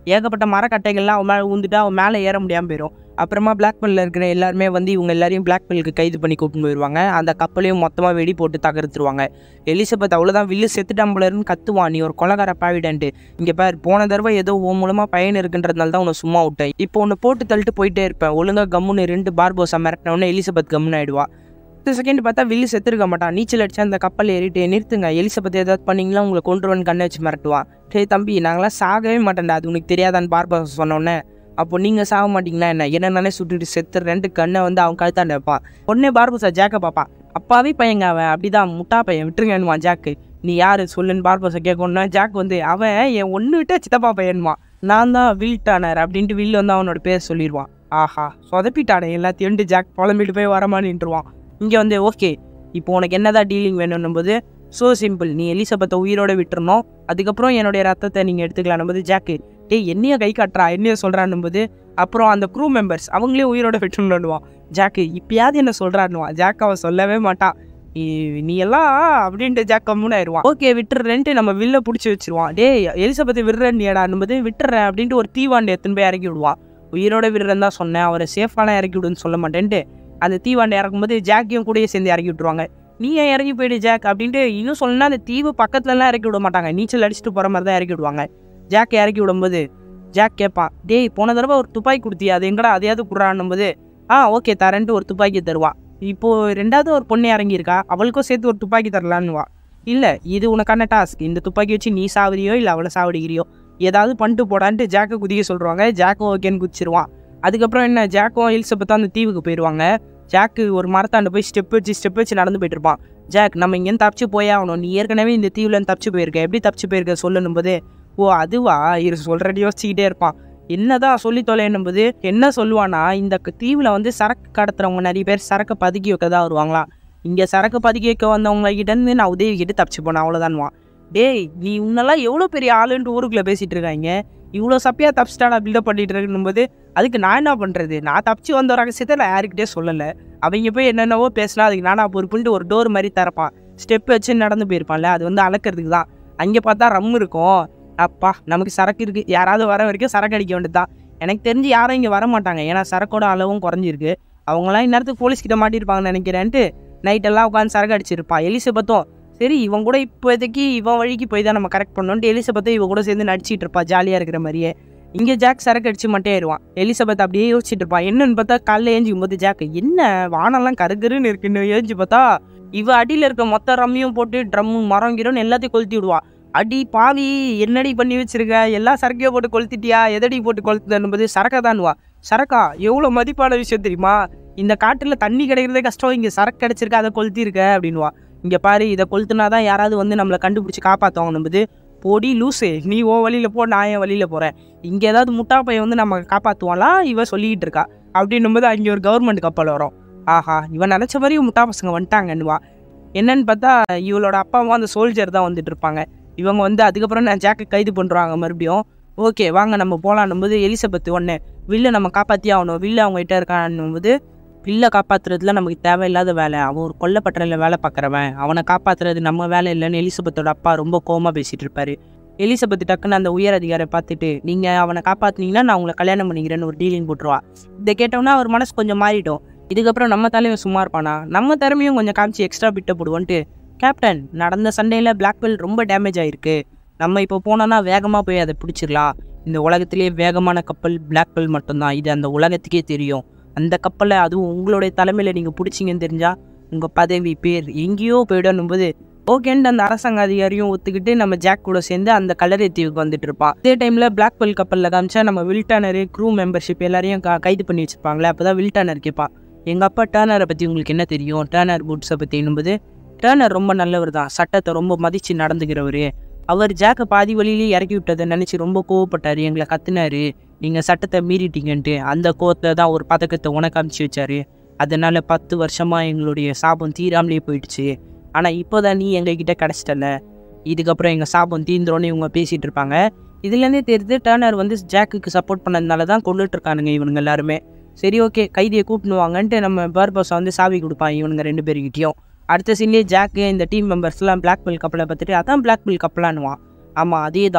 Speaker 1: ஏகப்பட்ட மரக்கட்டைகள்லாம் அவன் மேலே ஊந்துட்டு அவன் மேலே ஏற முடியாமல் போயிடும் அப்புறமா பிளாக் பெல்லில் இருக்கிற எல்லாருமே வந்து இவங்க எல்லாரையும் பிளாக் பெல்லுக்கு கைது பண்ணி கூட்டின்னு போயிடுவாங்க அந்த கப்பலையும் மொத்தமாக வெடி போட்டு தகர்த்துருவாங்க எலிசபெத் அவ்வளோதான் வில்லு செத்துட்டாம்பலர்னு கத்துவான் நீ ஒரு கொலகார பாவிடன்ட்டு இங்கே பார் போன தடவை ஏதோ உன் மூலமாக பயன் இருக்குன்றதுனால தான் உன்னை சும்மா விட்டேன் இப்போ உன்னை போட்டு தள்ளிட்டு போயிட்டே இருப்பேன் ஒழுங்காக கம்முன்னு ரெண்டு பார்போஸை மிரட்டினோடனே எலிசபெத் கம்முன்னு ஆயிடுவா அடுத்த செகண்ட் பார்த்தா வில்லு செத்துருக்க மாட்டான் நீச்சல் அடிச்சு அந்த கப்பல் ஏறிட்டு நிறுத்துங்க எலிசபெத் ஏதாவது பண்ணீங்களா உங்களை கொண்டுருவன் கண்ணை வச்சு மிரட்டுவான் டேய் தம்பி நாங்களாம் சாகவே மாட்டேன்டா அது உனக்கு தெரியாதான்னு பார்போஸ் சொன்னோன்னே அப்போ நீங்கள் சாக மாட்டீங்கன்னா என்ன என்னென்னாலே சுட்டுட்டு செத்து ரெண்டு கண்ணை வந்து அவன் கழுத்தாண்ட வைப்பான் உடனே பார்போஸா ஜாக்கை பார்ப்பான் அப்பாவே பையங்க அவன் அப்படிதான் முட்டா பையன் விட்டுருங்கன்னுவான் ஜாக்கு நீ யார் சொல்லுன்னு பார்போஸை கேட்கணும்னா ஜாக் வந்து அவன் என் ஒன்று விட்ட சித்தப்பா பையன்வான் நான் தான் வில்டானர் அப்படின்ட்டு வில் வந்து அவனோட பேர் சொல்லிடுவான் ஆஹா சொதப்பிட்டானே எல்லாத்தையும் ஜாக் புலம்பிட்டு போய் வரமானின்ட்டுருவான் இங்கே வந்து ஓகே இப்போ உனக்கு என்னதான் டீலிங் வேணும்னும் போது ஸோ சிம்பிள் நீ எலிசபெத்தை உயிரோட விட்டுறணும் அதுக்கப்புறம் என்னுடைய ரத்தத்தை நீங்கள் எடுத்துக்கலாம் போது ஜாக்கு டேய் என்னைய கை காட்டுறா என்னைய சொல்கிறான்னும் போது அப்புறம் அந்த க்ரூ மெம்பர்ஸ் அவங்களே உயிரோட விட்டுணுவான் ஜாக்கு இப்பயாவது என்ன சொல்கிறான்னுவான் ஜாக் அவன் சொல்லவே மாட்டான் நீ- நீ எல்லாம் அப்படின்ட்டு ஜாக் கம்முன்னு ஆயிடுவான் ஓகே விட்டுறேன்ட்டு நம்ம வில்ல பிடிச்சி வச்சிருவான் டேய் எலிசபெத்தை விடுறேன் நீடான்னும் விட்டுறேன் அப்படின்ட்டு ஒரு தீவாண்டை எடுத்துன்னு போய் இறக்கி விடுவான் உயிரோட விடுறேன் தான் சொன்னேன் அவரை சேஃபாலாம் இறக்கி விடுன்னு சொல்ல மாட்டேன்ட்டு அந்த தீவாண்டை இறக்கும்போது ஜாக்கையும் கூடயே சேர்ந்து இறக்கி விட்டுருவாங்க நீ ஏன் இறங்கி போயிடு ஜாக் அப்படின்ட்டு இன்னும் சொல்லணும்னா அந்த தீவு பக்கத்துலலாம் இறக்கி விட மாட்டாங்க நீச்சல் அடிச்சுட்டு போகிற மாதிரி தான் இறக்கி விடுவாங்க ஜாக் இறக்கி விடும்போது ஜாக் கேட்பான் டேய் போன தடவை ஒரு துப்பாக்கி கொடுத்தியா அது எங்கடா அதையாவது குடுறான்னும் போது ஆ ஓகே தரேன்ட்டு ஒரு துப்பாக்கி தருவான் இப்போ ரெண்டாவது ஒரு பொண்ணு இறங்கியிருக்கா அவளுக்கும் சேர்த்து ஒரு துப்பாக்கி தரலான்னுவா இல்லை இது உனக்கான டாஸ்க் இந்த துப்பாக்கி வச்சு நீ சாவறியோ இல்லை அவளை சாவடிக்கிறியோ ஏதாவது பண்ணிட்டு போடான்ட்டு ஜாக்கை குதிக்க சொல்கிறாங்க ஜாக்கும் ஓகேன்னு குதிச்சிருவான் அதுக்கப்புறம் என்ன ஜாக்கும் எலிசபெத்தும் அந்த தீவுக்கு போயிடுவாங்க ஜாக்கு ஒரு மரத்தாண்ட போய் ஸ்டெப் வச்சு ஸ்டெப் வச்சு நடந்து போயிட்டு இருப்பான் ஜாக் நம்ம இங்கேருந்து தப்பிச்சு போயே ஆகணும் நீ ஏற்கனவே இந்த தீவுலேருந்து தப்பிச்சு போயிருக்க எப்படி தப்பிச்சு போயிருக்க சொல்லணும் போது ஓ அதுவா இரு சொல்கிறடி யோசிச்சுக்கிட்டே இருப்பான் என்னதான் சொல்லி தொலைன்னும் போது என்ன சொல்லுவானா இந்த க- தீவுல வந்து சரக்கு கடத்துறவங்க நிறைய பேர் சரக்கு பதுக்கி வைக்க தான் வருவாங்களாம் இங்கே சரக்கு பதுக்கி வைக்க வந்தவங்க கிட்ட இருந்து நான் உதவி கிட்ட தப்பிச்சு போனேன் அவ்வளோதான்வான் டேய் நீ உன்னெல்லாம் எவ்வளோ பெரிய ஆளுன்ட்டு ஊருக்குள்ளே பேசிட்டு இருக்காங்க இவ்வளோ சப்பியா தப்பிச்சிட்டாடா பில்டப் பண்ணிட்டு இருக்கணும் போது அதுக்கு நான் என்ன பண்ணுறது நான் தப்பிச்சு வந்த ரகசியத்தை நான் யாருக்கிட்டே சொல்லலை அவங்க போய் என்னென்னவோ பேசினா அதுக்கு நானா பொறுப்புன்ட்டு ஒரு டோர் மாதிரி திறப்பான் ஸ்டெப் வச்சு நடந்து போயிருப்பான்ல அது வந்து அளக்கிறதுக்கு தான் அங்கே பார்த்தா ரம் இருக்கும் அப்பா நமக்கு சரக்கு இருக்குது யாராவது வர வரைக்கும் சரக்கு அடிக்க வேண்டியது தான் எனக்கு தெரிஞ்சு யாரும் இங்கே வர மாட்டாங்க ஏன்னா சரக்கோட அளவும் குறைஞ்சிருக்கு அவங்களாம் இந்நேரத்துக்கு போலீஸ் கிட்ட மாட்டியிருப்பாங்கன்னு நினைக்கிறேன்ட்டு நைட்டெல்லாம் உட்காந்து சரக்கு அடிச்சிருப்பான் எலிசபெத்தும் சரி இவன் கூட இப்போதைக்கு இவன் வழிக்கு போய் தான் நம்ம கரெக்ட் பண்ணோன்ட்டு எலிசபெத்தும் இவன் கூட சேர்ந்து நடிச்சிட்டு இருப்பா ஜாலியாக இருக்கிற மாதிரியே இங்கே ஜாக் சரக்கு அடிச்சு மட்டும் ஆயிடுவான் எலிசபெத் அப்படியே யோசிச்சுட்டு இருப்பான் என்னன்னு பார்த்தா காலைல ஏஞ்சிக்கும் போது ஜாக் என்ன வானம்லாம் கருகருன்னு இருக்குன்னு ஏஞ்சி பார்த்தா இவ அடியில் இருக்க மொத்த ரம்மியும் போட்டு ட்ரம்மு மரம் கிரம்னு எல்லாத்தையும் கொளுத்தி விடுவா அடி பாவி என்னடி பண்ணி வச்சிருக்க எல்லா சரக்கையும் போட்டு கொளுத்திட்டியா எதடி போட்டு கொளுத்துதன்பது சரக்கை தான்வா சரக்கா எவ்வளோ மதிப்பான விஷயம் தெரியுமா இந்த காட்டில் தண்ணி கிடைக்கிறதே கஷ்டம் இங்கே சரக்கு கிடைச்சிருக்க அதை கொளுத்திருக்க அப்படின்வா இங்கே பாரு இதை கொளுத்துனா தான் யாராவது வந்து நம்மளை கண்டுபிடிச்சி காப்பாற்றுவாங்க நம்புது போடி லூசு நீ ஓ வழியில் போ நான் என் வழியில் போகிறேன் இங்கே ஏதாவது முட்டா பையன் வந்து நம்ம காப்பாற்றுவாலாம் இவ சொல்லிக்கிட்டு இருக்கா அப்படின்னும்போது அங்கே ஒரு கவர்மெண்ட் கப்பல் வரும் ஆஹா இவன் நினச்ச மாதிரி முட்டா பசங்க வந்துட்டாங்கன்னுவா என்னன்னு பார்த்தா இவளோட அப்பா அம்மா அந்த சோல்ஜர் தான் வந்துட்டு இருப்பாங்க இவங்க வந்து அதுக்கப்புறம் நான் ஜாக்கை கைது பண்ணுறாங்க மறுபடியும் ஓகே வாங்க நம்ம போகலான்னும் போது எலிசபெத் ஒன்று வில்லை நம்ம காப்பாற்றி ஆகணும் வில்லு அவங்க கிட்ட இருக்கான்னும் போது வில்லை காப்பாற்றுறதுல நமக்கு தேவையில்லாத வேலை அவன் ஒரு கொல்லப்பட்டறையில் வேலை பார்க்குறவன் அவனை காப்பாற்றுறது நம்ம வேலை இல்லைன்னு எலிசபெத்தோட அப்பா ரொம்ப கோவமாக பேசிகிட்டு இருப்பாரு எலிசபெத் டக்குன்னு அந்த உயர் அதிகாரை பார்த்துட்டு நீங்கள் அவனை காப்பாற்றுனீங்கன்னா நான் உங்களை கல்யாணம் பண்ணிக்கிறேன்னு ஒரு டீலிங் போட்டுருவா இதை கேட்டோம்னா அவர் மனசு கொஞ்சம் மாறிடும் இதுக்கப்புறம் நம்ம தலைவன் சும்மா இருப்பானா நம்ம திறமையும் கொஞ்சம் காமிச்சு எக்ஸ்ட்ரா பிட்ட போடுவோன்ட்டு கேப்டன் நடந்த சண்டையில் பிளாக் பெல் ரொம்ப டேமேஜ் ஆயிருக்கு நம்ம இப்போ போனோன்னா வேகமாக போய் அதை பிடிச்சிடலாம் இந்த உலகத்திலேயே வேகமான கப்பல் பிளாக் பெல் மட்டும்தான் இது அந்த உலகத்துக்கே தெரியும் அந்த கப்பலை அதுவும் உங்களுடைய தலைமையில் நீங்கள் பிடிச்சிங்கன்னு தெரிஞ்சால் உங்கள் பதவி பேர் எங்கேயோ போயிடணும் போது ஓகேன்ட்டு அந்த அரசாங்க அதிகாரியும் ஒத்துக்கிட்டு நம்ம ஜாக் கூட சேர்ந்து அந்த கல்லறை தீவுக்கு வந்துட்டு இருப்பான் அதே டைமில் பிளாக் பெல் கப்பலில் காமிச்சா நம்ம வில்டானரு க்ரூ மெம்பர்ஷிப் எல்லாரையும் க- கைது பண்ணி வச்சிருப்பாங்களே அப்போ தான் வில்டானர் கேட்பான் எங்கள் அப்பா டேர்னரை பற்றி உங்களுக்கு என்ன தெரியும் டேர்னர் பூட்ஸை பற்றி என்னும்போது டேர்னர் ரொம்ப நல்லவர் தான் சட்டத்தை ரொம்ப மதித்து நடந்துக்கிறவர் அவர் ஜாக்கை பாதி வழியிலே இறக்கி விட்டதை நினச்சி ரொம்ப கோவப்பட்டார் எங்களை கத்துனாரு நீங்கள் சட்டத்தை மீறிட்டீங்கன்ட்டு அந்த கோவத்தில் தான் ஒரு பதக்கத்தை உனக்கு அமுச்சு வச்சாரு அதனால் பத்து வருஷமாக எங்களுடைய சாபம் தீராமலே போயிடுச்சு ஆனால் இப்போ தான் நீ எங்ககிட்ட கிடச்சிட்டல இதுக்கப்புறம் எங்கள் சாபம் தீந்துரோன்னு இவங்க பேசிகிட்டு இருப்பாங்க இதுலேருந்தே தெரியுது டேர்னர் வந்து ஜாக்குக்கு சப்போர்ட் பண்ணதுனால தான் கொண்டுட்டு இருக்கானுங்க இவனுங்க எல்லாருமே சரி ஓகே கைதியை கூட்டின்னு வாங்கன்ட்டு நம்ம பர்பஸை வந்து சாவி கொடுப்பான் இவனுங்க ரெண்டு பேருக்கிட்டையும் அடுத்த சீன்லேயே ஜாக்கு இந்த டீம் மெம்பர்ஸ்லாம் பிளாக் பில் கப்பலை பார்த்துட்டு அதான் பிளாக் பில் கப்பலான்னுவான் ஆமாம் அதே தான்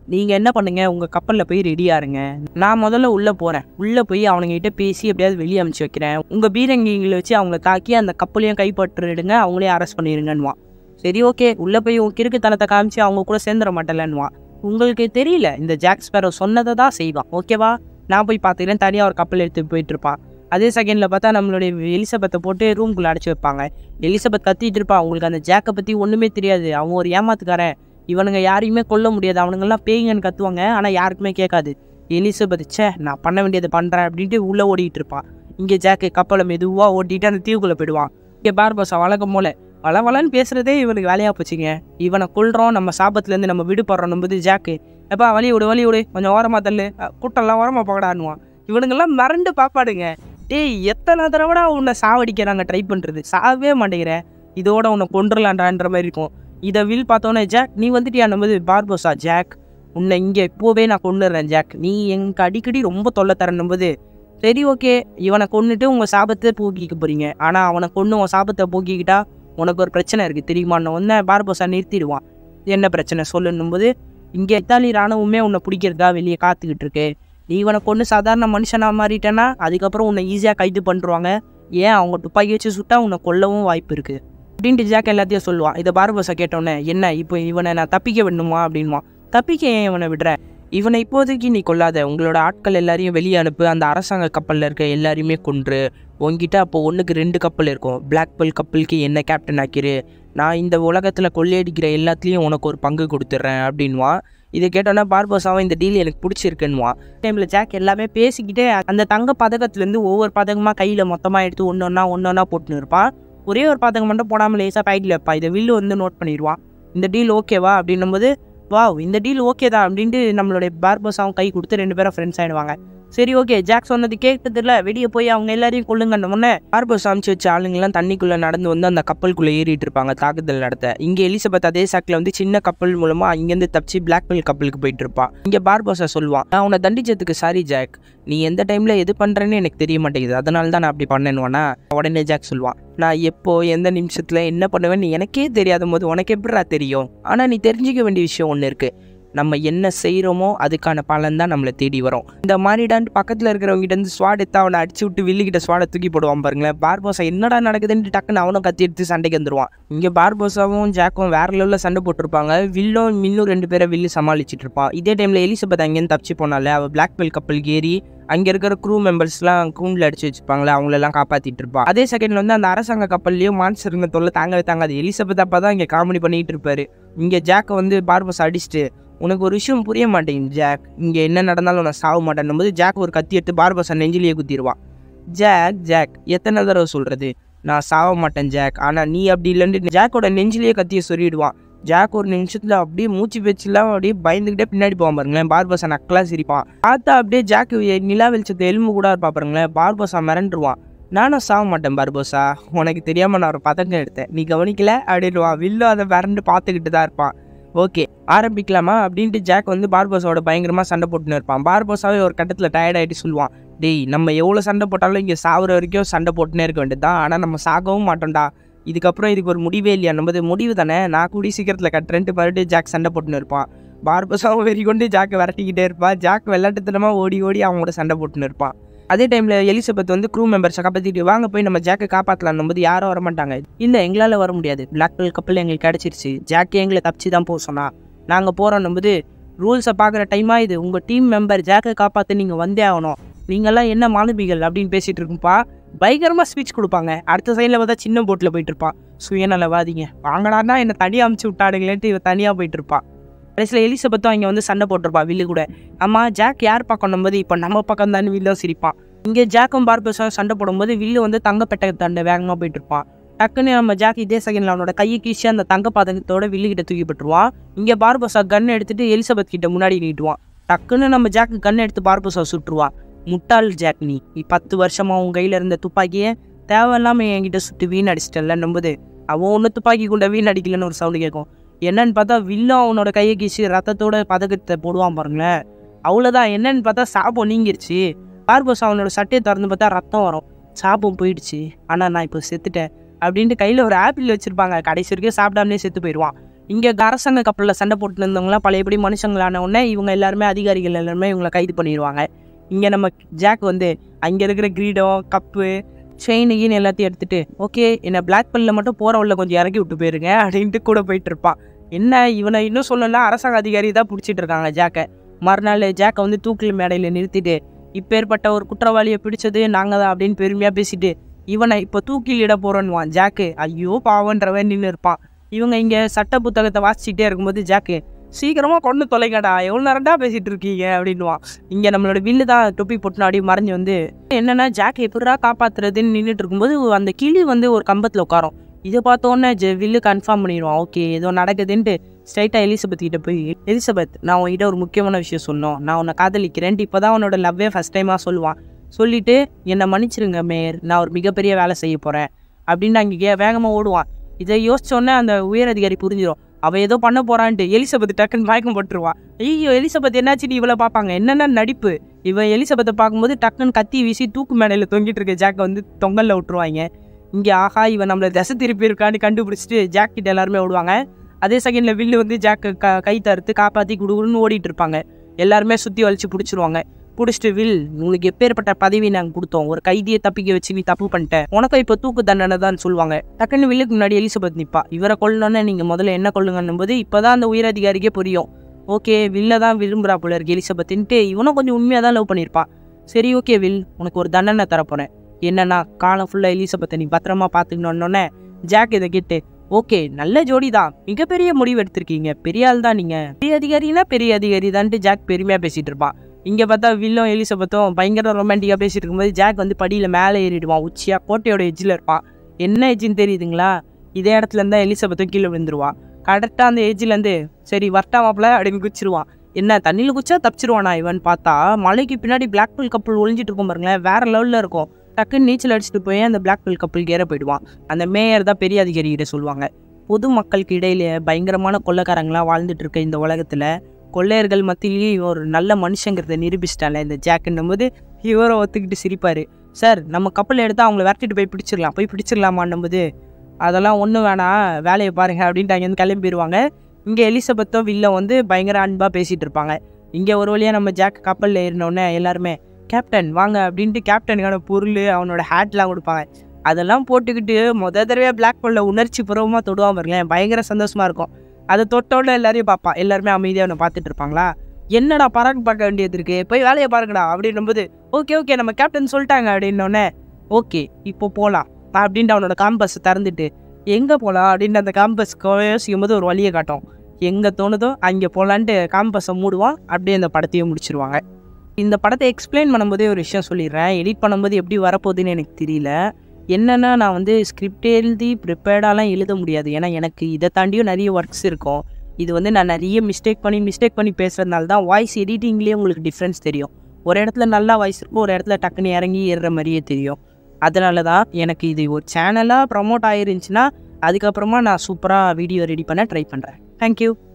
Speaker 1: நீங்கள் என்ன பண்ணுங்க உங்கள் கப்பலில் போய் ரெடியா இருங்க நான் முதல்ல உள்ளே போகிறேன் உள்ளே போய் அவனுங்கிட்ட பேசி எப்படியாவது வெளியே அமுச்சு வைக்கிறேன் உங்கள் பீரங்கிங்களை வச்சு அவங்கள தாக்கி அந்த கப்பலையும் கைப்பற்றிடுங்க அவங்களையும் அரெஸ்ட் பண்ணிடுங்கன்னுவான் சரி ஓகே உள்ளே போய் உன் கிறுக்குத்தனத்தை காமிச்சு அவங்க கூட சேர்ந்துட மாட்டேன்னுவான் உங்களுக்கு தெரியல இந்த ஜாக் ஸ்பேரோ சொன்னதை தான் செய்வான் ஓகேவா நான் போய் பார்த்துக்கிறேன் தனியாக ஒரு கப்பல் எடுத்து போயிட்டு இருப்பான் அதே செகண்டில் பார்த்தா நம்மளுடைய எலிசபெத்தை போட்டு ரூம்குள்ளே அடைச்சி வைப்பாங்க எலிசபெத் கத்திட்டு இருப்பா அவங்களுக்கு அந்த ஜாக்கை பற்றி ஒன்றுமே தெரியாது அவன் ஒரு ஏமாத்துக்காரன் இவனுங்க யாரையுமே கொல்ல முடியாது அவனுங்கெல்லாம் பேய்ங்கன்னு கத்துவாங்க ஆனால் யாருக்குமே கேட்காது எலிசபெத் ச்சே நான் பண்ண வேண்டியதை பண்ணுறேன் அப்படின்ட்டு உள்ளே ஓடிட்டு இருப்பான் இங்கே ஜாக்கு கப்பலை மெதுவாக ஓட்டிட்டு அந்த தீவுக்குள்ளே போயிடுவான் இங்கே பார்போசா வழக்கம் போல வள வளன்னு பேசுகிறதே இவனுக்கு வேலையாக போச்சுங்க இவனை கொல்றோம் நம்ம சாபத்துலேருந்து நம்ம விடுபடுறோம் நம்புது ஜாக்கு எப்பா வழி விடு வழி விடு கொஞ்சம் ஓரமாக தள்ளு அஹ், கூட்டம்லாம் ஓரமாக போகடான்னுவான் இவனுங்கெல்லாம் மறந்து பாப்பாடுங்க டேய் எத்தனை தடவைடா உன்னை சாவடிக்கிறாங்க ட்ரை பண்ணுறது சாவே மாட்டேங்கிற இதோட உன்னை கொண்டுடலான்டான்ற மாதிரி இருக்கும் இதை வில் பார்த்தோன்னே ஜாக் நீ வந்துட்டியா நம்புது பார்போசா ஜாக் உன்னை இங்கே இப்போவே நான் கொண்டுடுறேன் ஜாக் நீ எங்க அடிக்கடி ரொம்ப தொல்லை தர நம்புது சரி ஓகே இவனை கொன்னுட்டு உங்கள் சாபத்தை போக்கிக்க போறீங்க ஆனால் அவனை கொன்று உன் சாபத்தை போக்கிக்கிட்டா உனக்கு ஒரு பிரச்சனை இருக்குது தெரியுமான்னு ஒன்று பார்போசா நிறுத்திடுவான் என்ன பிரச்சனை சொல்லுன்னும் போது இங்கே இத்தாலி ராணுவமே உன்னை பிடிக்கிறதா வெளியே காத்துக்கிட்டு இருக்கு நீ இவனை கொண்டு சாதாரண மனுஷனாக மாறிட்டேன்னா அதுக்கப்புறம் உன்னை ஈஸியாக கைது பண்ணுறாங்க ஏன் அவங்க துப்பாக்கி வச்சு சுட்டா உன்னை கொல்லவும் வாய்ப்பு இருக்குது அப்படின்ட்டு ஜாக் எல்லாத்தையும் சொல்லுவான் இதை பார்போசா கேட்டோன்னே என்ன இப்போ இவனை நான் தப்பிக்க விடணுமா அப்படின்வான் தப்பிக்க ஏன் இவனை விடுற இவனை இப்போதைக்கு நீ கொல்லாத உங்களோட ஆட்கள் எல்லாரையும் வெளியே அனுப்பு அந்த அரசாங்க கப்பலில் இருக்க எல்லாரையுமே கொன்று உங்ககிட்ட அப்போ ஒன்றுக்கு ரெண்டு கப்பல் இருக்கும் பிளாக் பெல் கப்பலுக்கு என்ன கேப்டன் ஆக்கிரு நான் இந்த உலகத்தில் கொள்ளையடிக்கிற எல்லாத்துலேயும் உனக்கு ஒரு பங்கு கொடுத்துட்றேன் அப்படின்வான் இதை கேட்டோன்னா பார்போசாவும் இந்த டீல் எனக்கு பிடிச்சிருக்குன்னுவான் டைமில் ஜாக் எல்லாமே பேசிக்கிட்டே அந்த தங்க பதக்கத்துலேருந்து ஒவ்வொரு பதக்கமாக கையில் மொத்தமாக எடுத்து ஒன்று ஒன்றா ஒன்று ஒன்றா போட்டுன்னு இருப்பான் ஒரே ஒரு பதக்கம் மட்டும் போடாமல் லேசாக பைக்கில் வைப்பா இதை வில்லு வந்து நோட் பண்ணிடுவான் இந்த டீல் ஓகேவா அப்படின்னும் போது வாவ் இந்த டீல் ஓகே தான் அப்படின்ட்டு நம்மளுடைய பார்போஸாவும் கை கொடுத்து ரெண்டு பேரும் ஃப்ரெண்ட்ஸ் ஆயிடுவாங்க சரி ஓகே ஜாக் சொன்னது கேட்டதில்ல வெளியே போய் அவங்க எல்லாரையும் கொள்ளுங்கன்னு உடனே பார்போஸ் அமைச்சு வச்ச ஆளுங்கெல்லாம் தண்ணிக்குள்ளே நடந்து வந்து அந்த கப்பலுக்குள்ளே ஏறிட்டு இருப்பாங்க தாக்குதல் நடத்த இங்கே எலிசபெத் அதே சாக்கில் வந்து சின்ன கப்பல் மூலமாக இங்கேருந்து தப்பிச்சு பிளாக் பெல் கப்பலுக்கு போயிட்டு இருப்பான் இங்கே பார்போஸா சொல்லுவான் நான் உன்னை தண்டிச்சதுக்கு சாரி ஜாக் நீ எந்த டைமில் எது பண்ணுறேன்னு எனக்கு தெரிய மாட்டேங்குது அதனால தான் நான் அப்படி பண்ணேன்னுவானா உடனே ஜாக் சொல்லுவான் நான் எப்போ எந்த நிமிஷத்தில் என்ன பண்ணுவேன்னு எனக்கே தெரியாத போது உனக்கு எப்படிடா தெரியும் ஆனால் நீ தெரிஞ்சிக்க வேண்டிய விஷயம் ஒன்று இருக்குது நம்ம என்ன செய்கிறோமோ அதுக்கான பலன் தான் நம்மளை தேடி வரும் இந்த மாதிரிடான்ட்டு பக்கத்தில் இருக்கிறவங்க கிட்ட இருந்து ஸ்வாட் எடுத்து அவனை அடிச்சு விட்டு வில்லுகிட்ட ஸ்வாடை தூக்கி போடுவான் பாருங்களேன் பார்போசா என்னடா நடக்குதுன்ட்டு டக்குன்னு அவனும் கத்தி எடுத்து சண்டைக்கு வந்துடுவான் இங்கே பார்போசாவும் ஜாக்கும் வேற லெவலில் சண்டை போட்டிருப்பாங்க வில்லும் இன்னும் ரெண்டு பேரை வில்லு சமாளிச்சிட்டு இருப்பான் இதே டைமில் எலிசபெத் அங்கேருந்து தப்பிச்சு போனால அவள் பிளாக் பெல் கப்பலுக்கு ஏறி அங்கே இருக்கிற க்ரூ மெம்பர்ஸ்லாம் கூண்டில் அடிச்சு வச்சுப்பாங்களே அவங்களெல்லாம் காப்பாற்றிட்டு இருப்பான் அதே செகண்ட்ல வந்து அந்த அரசாங்க கப்பல்லையும் மான்சருங்க தொல்லை தாங்கவே தாங்காது எலிசபெத் அப்பா தான் இங்கே காமெடி பண்ணிட்டு இருப்பாரு இங்கே ஜாக்கை வந்து பார்பஸ் அடிச்சுட்டு உனக்கு ஒரு விஷயம் புரிய மாட்டேங்குது ஜாக் இங்கே என்ன நடந்தாலும் நான் சாக மாட்டேன் போது ஜாக் ஒரு கத்தி எடுத்து பார்பஸை நெஞ்சிலேயே குத்திடுவான் ஜாக் ஜாக் எத்தனை தடவை சொல்கிறது நான் சாக மாட்டேன் ஜாக் ஆனால் நீ அப்படி இல்லைன்னு ஜாக்கோட நெஞ்சிலேயே கத்தியை சொல்லிடுவான் ஜாக் ஒரு நிமிஷத்தில் அப்படியே மூச்சு பேச்சுலாம் அப்படியே பயந்துக்கிட்டே பின்னாடி போவான் பாருங்களேன் பார்பஸா நக்கலா சிரிப்பான் பார்த்தா அப்படியே ஜாக்கு நிலா வெளிச்சத்தை எலும்பு கூட இருப்பா பாருங்களேன் பார்பஸா மிரண்டுருவான் நானும் சாக மாட்டேன் பார்போசா உனக்கு தெரியாமல் நான் ஒரு பதக்கம் எடுத்தேன் நீ கவனிக்கல அப்படின்வான் வில்லு அதை மிரண்டு பார்த்துக்கிட்டு தான் இருப்பான் ஓகே ஆரம்பிக்கலாமா அப்படின்ட்டு ஜாக் வந்து பார்போஸாவோட பயங்கரமாக சண்டை போட்டுன்னு இருப்பான் பார்போஸாவே ஒரு கட்டத்தில் டயர்ட் ஆகிட்டு சொல்லுவான் டேய் நம்ம எவ்வளோ சண்டை போட்டாலும் இங்கே சாகுற வரைக்கும் சண்டை போட்டுனே இருக்க வேண்டியது தான் ஆனால் நம்ம சாகவும் மாட்டோம்டா இதுக்கப்புறம் இதுக்கு ஒரு முடிவே இல்லையா நம்ம முடிவு தானே நான் கூடி சீக்கிரத்தில் கட்டுறேன்ட்டு மறுபடியும் ஜாக் சண்டை போட்டுன்னு இருப்பான் பார்பஸாவும் வெறி கொண்டு ஜாக்கை விரட்டிக்கிட்டே இருப்பான் ஜாக் விளையாட்டுத்தனமாக ஓடி ஓடி அவங்களோட சண்டை போட்டுன்னு இருப்பான் அதே டைமில் எலிசபெத் வந்து க்ரூ மெம்பர்ஸை காப்பாற்றிட்டு வாங்க போய் நம்ம ஜாக்கை காப்பாற்றலாம் போது யாரும் வர மாட்டாங்க இல்லை எங்களால் வர முடியாது பிளாக் பெல் கப்பல் எங்களுக்கு கிடச்சிருச்சு ஜாக்கே எங்களை தப்பிச்சு தான் போக சொன்னா நாங்கள் போகிறோம் போது ரூல்ஸை பார்க்குற டைமாக இது உங்கள் டீம் மெம்பர் ஜாக்கை காப்பாற்ற நீங்கள் வந்தே ஆகணும் நீங்கள்லாம் என்ன மாணவிகள் அப்படின்னு பேசிகிட்டு இருக்கும்பா பயங்கரமாக ஸ்பீச் கொடுப்பாங்க அடுத்த சைடில் பார்த்தா சின்ன போட்டில் போயிட்டு இருப்பான் சுயநலவாதிங்க வாங்கடான்னா என்னை தனியாக அமுச்சு விட்டாடுங்களேன்ட்டு இவன் தனியாக போயிட்டு இருப்பான் கடைசியில் எலிசபெத்தும் இங்கே வந்து சண்டை போட்டிருப்பா வில்லு கூட ஆமாம் ஜாக் யார் பக்கம் போது இப்போ நம்ம பக்கம் தான் வில்லும் சிரிப்பான் இங்கே ஜாக்கும் பார்பஸும் சண்டை போடும்போது வில்லு வந்து தங்கப்பெட்டை தண்டை வேகமாக போயிட்டு இருப்பான் டக்குன்னு நம்ம ஜாக் இதே செகண்டில் அவனோட கையை கீசி அந்த தங்க பதக்கத்தோட வில்லு கிட்ட தூக்கி போட்டுருவான் இங்கே பார்பஸா கன் எடுத்துட்டு எலிசபெத் கிட்ட முன்னாடி நீட்டுவான் டக்குன்னு நம்ம ஜாக்கு கன் எடுத்து பார்பஸா சுட்டுருவான் முட்டாள் ஜாக் நீ நீ பத்து வருஷமா உன் கையில் இருந்த துப்பாக்கியை தேவையில்லாமல் என்கிட்ட சுட்டு வீணடிச்சிட்டல நம்புது அவன் ஒன்று துப்பாக்கி கொண்ட வீணடிக்கலன்னு ஒரு சவுண்டு கேட்கும் என்னன்னு பார்த்தா வில்லும் அவனோட கையை கீசி ரத்தத்தோட பதக்கத்தை போடுவான் பாருங்களேன் அவ்வளோதான் என்னன்னு பார்த்தா சாபம் நீங்கிருச்சு பார்பஸ் அவனோட சட்டையை திறந்து பார்த்தா ரத்தம் வரும் சாபம் போயிடுச்சு ஆனால் நான் இப்போ செத்துட்டேன் அப்படின்ட்டு கையில் ஒரு ஆப்பிள் வச்சுருப்பாங்க கடைசி வரைக்கும் சாப்பிடாமலே செத்து போயிடுவான் இங்கே அரசாங்க கப்பலில் சண்டை போட்டு இருந்தவங்களாம் பழையபடி மனுஷங்களான உடனே இவங்க எல்லாருமே அதிகாரிகள் எல்லாருமே இவங்களை கைது பண்ணிடுவாங்க இங்கே நம்ம ஜாக் வந்து அங்கே இருக்கிற கிரீடம் கப்பு செயின் கீன் எல்லாத்தையும் எடுத்துட்டு ஓகே என்னை பிளாக் பெல்லில் மட்டும் போகிற உள்ள கொஞ்சம் இறக்கி விட்டு போயிருங்க அப்படின்ட்டு கூட போயிட்டு இருப்பான் என்ன இவனை இன்னும் சொல்லலாம் அரசாங்க அதிகாரி தான் பிடிச்சிட்டு இருக்காங்க ஜாக்கை மறுநாள் ஜாக்கை வந்து தூக்கில் மேடையில் நிறுத்திட்டு இப்பேற்பட்ட ஒரு குற்றவாளியை பிடிச்சது நாங்கள் தான் அப்படின்னு பெருமையாக பேசிட்டு இவனை இப்போ தூக்கில் இட போகிறோன்னுவான் ஜாக்கு ஐயோ பாவன்றவன் நின்று இருப்பான் இவங்க இங்கே சட்ட புத்தகத்தை வாசிச்சுட்டே இருக்கும்போது ஜாக்கு சீக்கிரமாக கொண்டு தொலைங்கடா எவ்வளோ நேரம்டா பேசிகிட்டு இருக்கீங்க அப்படின்னுவான் இங்கே நம்மளோட வில்லு தான் தொப்பி போட்டுனா அப்படியே மறைஞ்சு வந்து என்னென்னா ஜாக் எப்படிடா காப்பாற்றுறதுன்னு நின்றுட்டு இருக்கும்போது அந்த கிளி வந்து ஒரு கம்பத்தில் உட்காரும் இதை பார்த்தோன்னே ஜெ வில்லு கன்ஃபார்ம் பண்ணிடுவான் ஓகே ஏதோ நடக்குதுன்ட்டு ஸ்ட்ரைட்டாக எலிசபெத் கிட்ட போய் எலிசபெத் நான் உன்கிட்ட ஒரு முக்கியமான விஷயம் சொன்னோம் நான் உன்னை காதலிக்கிறேன்ட்டு இப்போ தான் உன்னோட லவ்வே ஃபஸ்ட் டைமாக சொல்லுவான் சொல்லிட்டு என்னை மன்னிச்சிருங்க மேயர் நான் ஒரு மிகப்பெரிய வேலை செய்ய போகிறேன் அப்படின்னு அங்கே வேகமாக ஓடுவான் இதை யோசிச்சோன்னே அந்த உயர் அதிகாரி புரிஞ்சிடும் அவள் ஏதோ பண்ண போறான்ட்டு எலிசபெத் டக்குன்னு மயக்கம் போட்டுருவான் ஐயோ எலிசபெத் என்னாச்சு இவளை பார்ப்பாங்க என்னென்ன நடிப்பு இவன் எலிசபெத்தை பார்க்கும்போது டக்குன்னு கத்தி வீசி தூக்கு மேடையில் தொங்கிட்டு இருக்க ஜாக்கை வந்து தொங்கல்ல விட்டுருவாங்க இங்கே ஆஹா இவன் நம்மளை திசை திருப்பி இருக்கான்னு கண்டுபிடிச்சிட்டு ஜாக் கிட்ட எல்லாருமே ஓடுவாங்க அதே செகண்டில் வில்லு வந்து ஜாக்கை க கை தடுத்து காப்பாற்றி குடுகுடுன்னு ஓடிட்டு இருப்பாங்க எல்லாருமே சுற்றி வலிச்சு பிடிச்சிருவாங்க பிடிச்சிட்டு வில் உங்களுக்கு எப்பேற்பட்ட பதவி நாங்கள் கொடுத்தோம் ஒரு கைதியை தப்பிக்க வச்சு நீ தப்பு பண்ணிட்ட உனக்கும் இப்போ தூக்கு தண்டனை தான் சொல்லுவாங்க டக்குன்னு வில்லுக்கு முன்னாடி எலிசபெத் நிப்பா இவரை கொல்லணும்னு நீங்கள் முதல்ல என்ன கொள்ளுங்கன்னும் போது இப்போ தான் அந்த உயரதிகாரிக்கே புரியும் ஓகே வில்ல தான் விரும்புகிறா போல இருக்கு எலிசபெத்துன்ட்டு இவனும் கொஞ்சம் உண்மையாக தான் லவ் பண்ணியிருப்பான் சரி ஓகே வில் உனக்கு ஒரு தண்டனை தரப்போறேன் என்னன்னா காலம் ஃபுல்லாக எலிசபெத்தை நீ பத்திரமா பார்த்துக்கணுன்னொன்னே ஜாக் இதை கேட்டு ஓகே நல்ல ஜோடி தான் மிகப்பெரிய முடிவு எடுத்திருக்கீங்க பெரிய ஆள் தான் நீங்கள் பெரிய அதிகாரினா பெரிய அதிகாரி தான்ட்டு ஜாக் பெருமையாக பேசிகிட்டு இருப்பான் இங்கே பார்த்தா வில்லும் எலிசபெத்தும் பயங்கர ரொமான்டிக்காக பேசிட்டு இருக்கும்போது ஜாக் வந்து படியில் மேலே ஏறிடுவான் உச்சியாக கோட்டையோட எஜ்ஜில் இருப்பான் என்ன எஜ்ஜின்னு தெரியுதுங்களா இதே இடத்துல இருந்தால் எலிசபெத்தும் கீழே விழுந்துருவான் கரெக்டாக அந்த எஜ்ஜிலேருந்து சரி வரட்டா மாப்பிள அப்படின்னு குச்சிருவான் என்ன தண்ணியில் குச்சா தப்பிச்சிருவானா இவன் பார்த்தா மலைக்கு பின்னாடி பிளாக் பில் கப்பல் ஒளிஞ்சிட்டு இருக்கும் பாருங்களேன் வேற லெவலில் இருக்கும் டக்குன்னு நீச்சல் அடிச்சுட்டு போய் அந்த பிளாக் பில் கப்பலுக்கு ஏற போயிடுவான் அந்த மேயர் தான் பெரிய அதிகாரிகிட்ட சொல்லுவாங்க பொது மக்களுக்கு இடையில பயங்கரமான கொள்ளைக்காரங்களாம் வாழ்ந்துட்டு இருக்க இந்த உலகத்தில் கொள்ளையர்கள் மத்தியிலேயே இவன் ஒரு நல்ல மனுஷங்கிறத நிரூபிச்சிட்டால இந்த ஜாக்குன்னும் போது இவரை ஒத்துக்கிட்டு சிரிப்பார் சார் நம்ம கப்பல் எடுத்தால் அவங்கள விரட்டிட்டு போய் பிடிச்சிடலாம் போய் பிடிச்சிடலாமான்னும் போது அதெல்லாம் ஒன்றும் வேணாம் வேலையை பாருங்க அப்படின்ட்டு அங்கேருந்து கிளம்பிடுவாங்க இங்கே எலிசபெத்தும் வில்லம் வந்து பயங்கர அன்பாக பேசிகிட்டு இருப்பாங்க இங்கே ஒரு வழியாக நம்ம ஜாக் கப்பலில் ஏறினோடனே எல்லாருமே கேப்டன் வாங்க அப்படின்ட்டு கேப்டனுக்கான பொருள் அவனோட ஹேட்லாம் கொடுப்பாங்க அதெல்லாம் போட்டுக்கிட்டு முத தடவையாக பிளாக் ஹோலில் உணர்ச்சி பூர்வமாக தொடுவான் பாருங்களேன் பயங்கர சந்தோஷமாக இருக்கும் அதை தொட்டோட எல்லாரையும் பார்ப்பான் எல்லாருமே அமைதியாக அவனை பார்த்துட்டு இருப்பாங்களா என்னடா பறக்க பார்க்க வேண்டியது இருக்கு போய் வேலையை பாருங்கடா அப்படின்னும்போது ஓகே ஓகே நம்ம கேப்டன் சொல்லிட்டாங்க அப்படின்னோடனே ஓகே இப்போ போகலாம் அப்படின்ட்டு அவனோட காம்பஸ் திறந்துட்டு எங்கே போகலாம் அப்படின்ட்டு அந்த காம்பஸ் யோசிக்கும் போது ஒரு வழியை காட்டும் எங்கே தோணுதோ அங்கே போகலான்ட்டு காம்பஸை மூடுவான் அப்படியே அந்த படத்தையும் முடிச்சிருவாங்க இந்த படத்தை எக்ஸ்பிளைன் பண்ணும்போதே ஒரு விஷயம் சொல்லிடுறேன் எடிட் பண்ணும்போது எப்படி வரப்போகுதுன்னு எனக்கு தெரியல என்னென்னா நான் வந்து ஸ்கிரிப்ட் எழுதி ப்ரிப்பேர்டாலாம் எழுத முடியாது ஏன்னா எனக்கு இதை தாண்டியும் நிறைய ஒர்க்ஸ் இருக்கும் இது வந்து நான் நிறைய மிஸ்டேக் பண்ணி மிஸ்டேக் பண்ணி பேசுகிறதுனால தான் வாய்ஸ் எடிட்டிங்லேயே உங்களுக்கு டிஃப்ரென்ஸ் தெரியும் ஒரு இடத்துல நல்லா வாய்ஸ் இருக்கும் ஒரு இடத்துல டக்குன்னு இறங்கி ஏறுற மாதிரியே தெரியும் அதனால தான் எனக்கு இது ஒரு சேனலாக ப்ரமோட் ஆயிருந்துச்சுன்னா அதுக்கப்புறமா நான் சூப்பராக வீடியோ ரெடி பண்ண ட்ரை பண்ணுறேன் தேங்க்யூ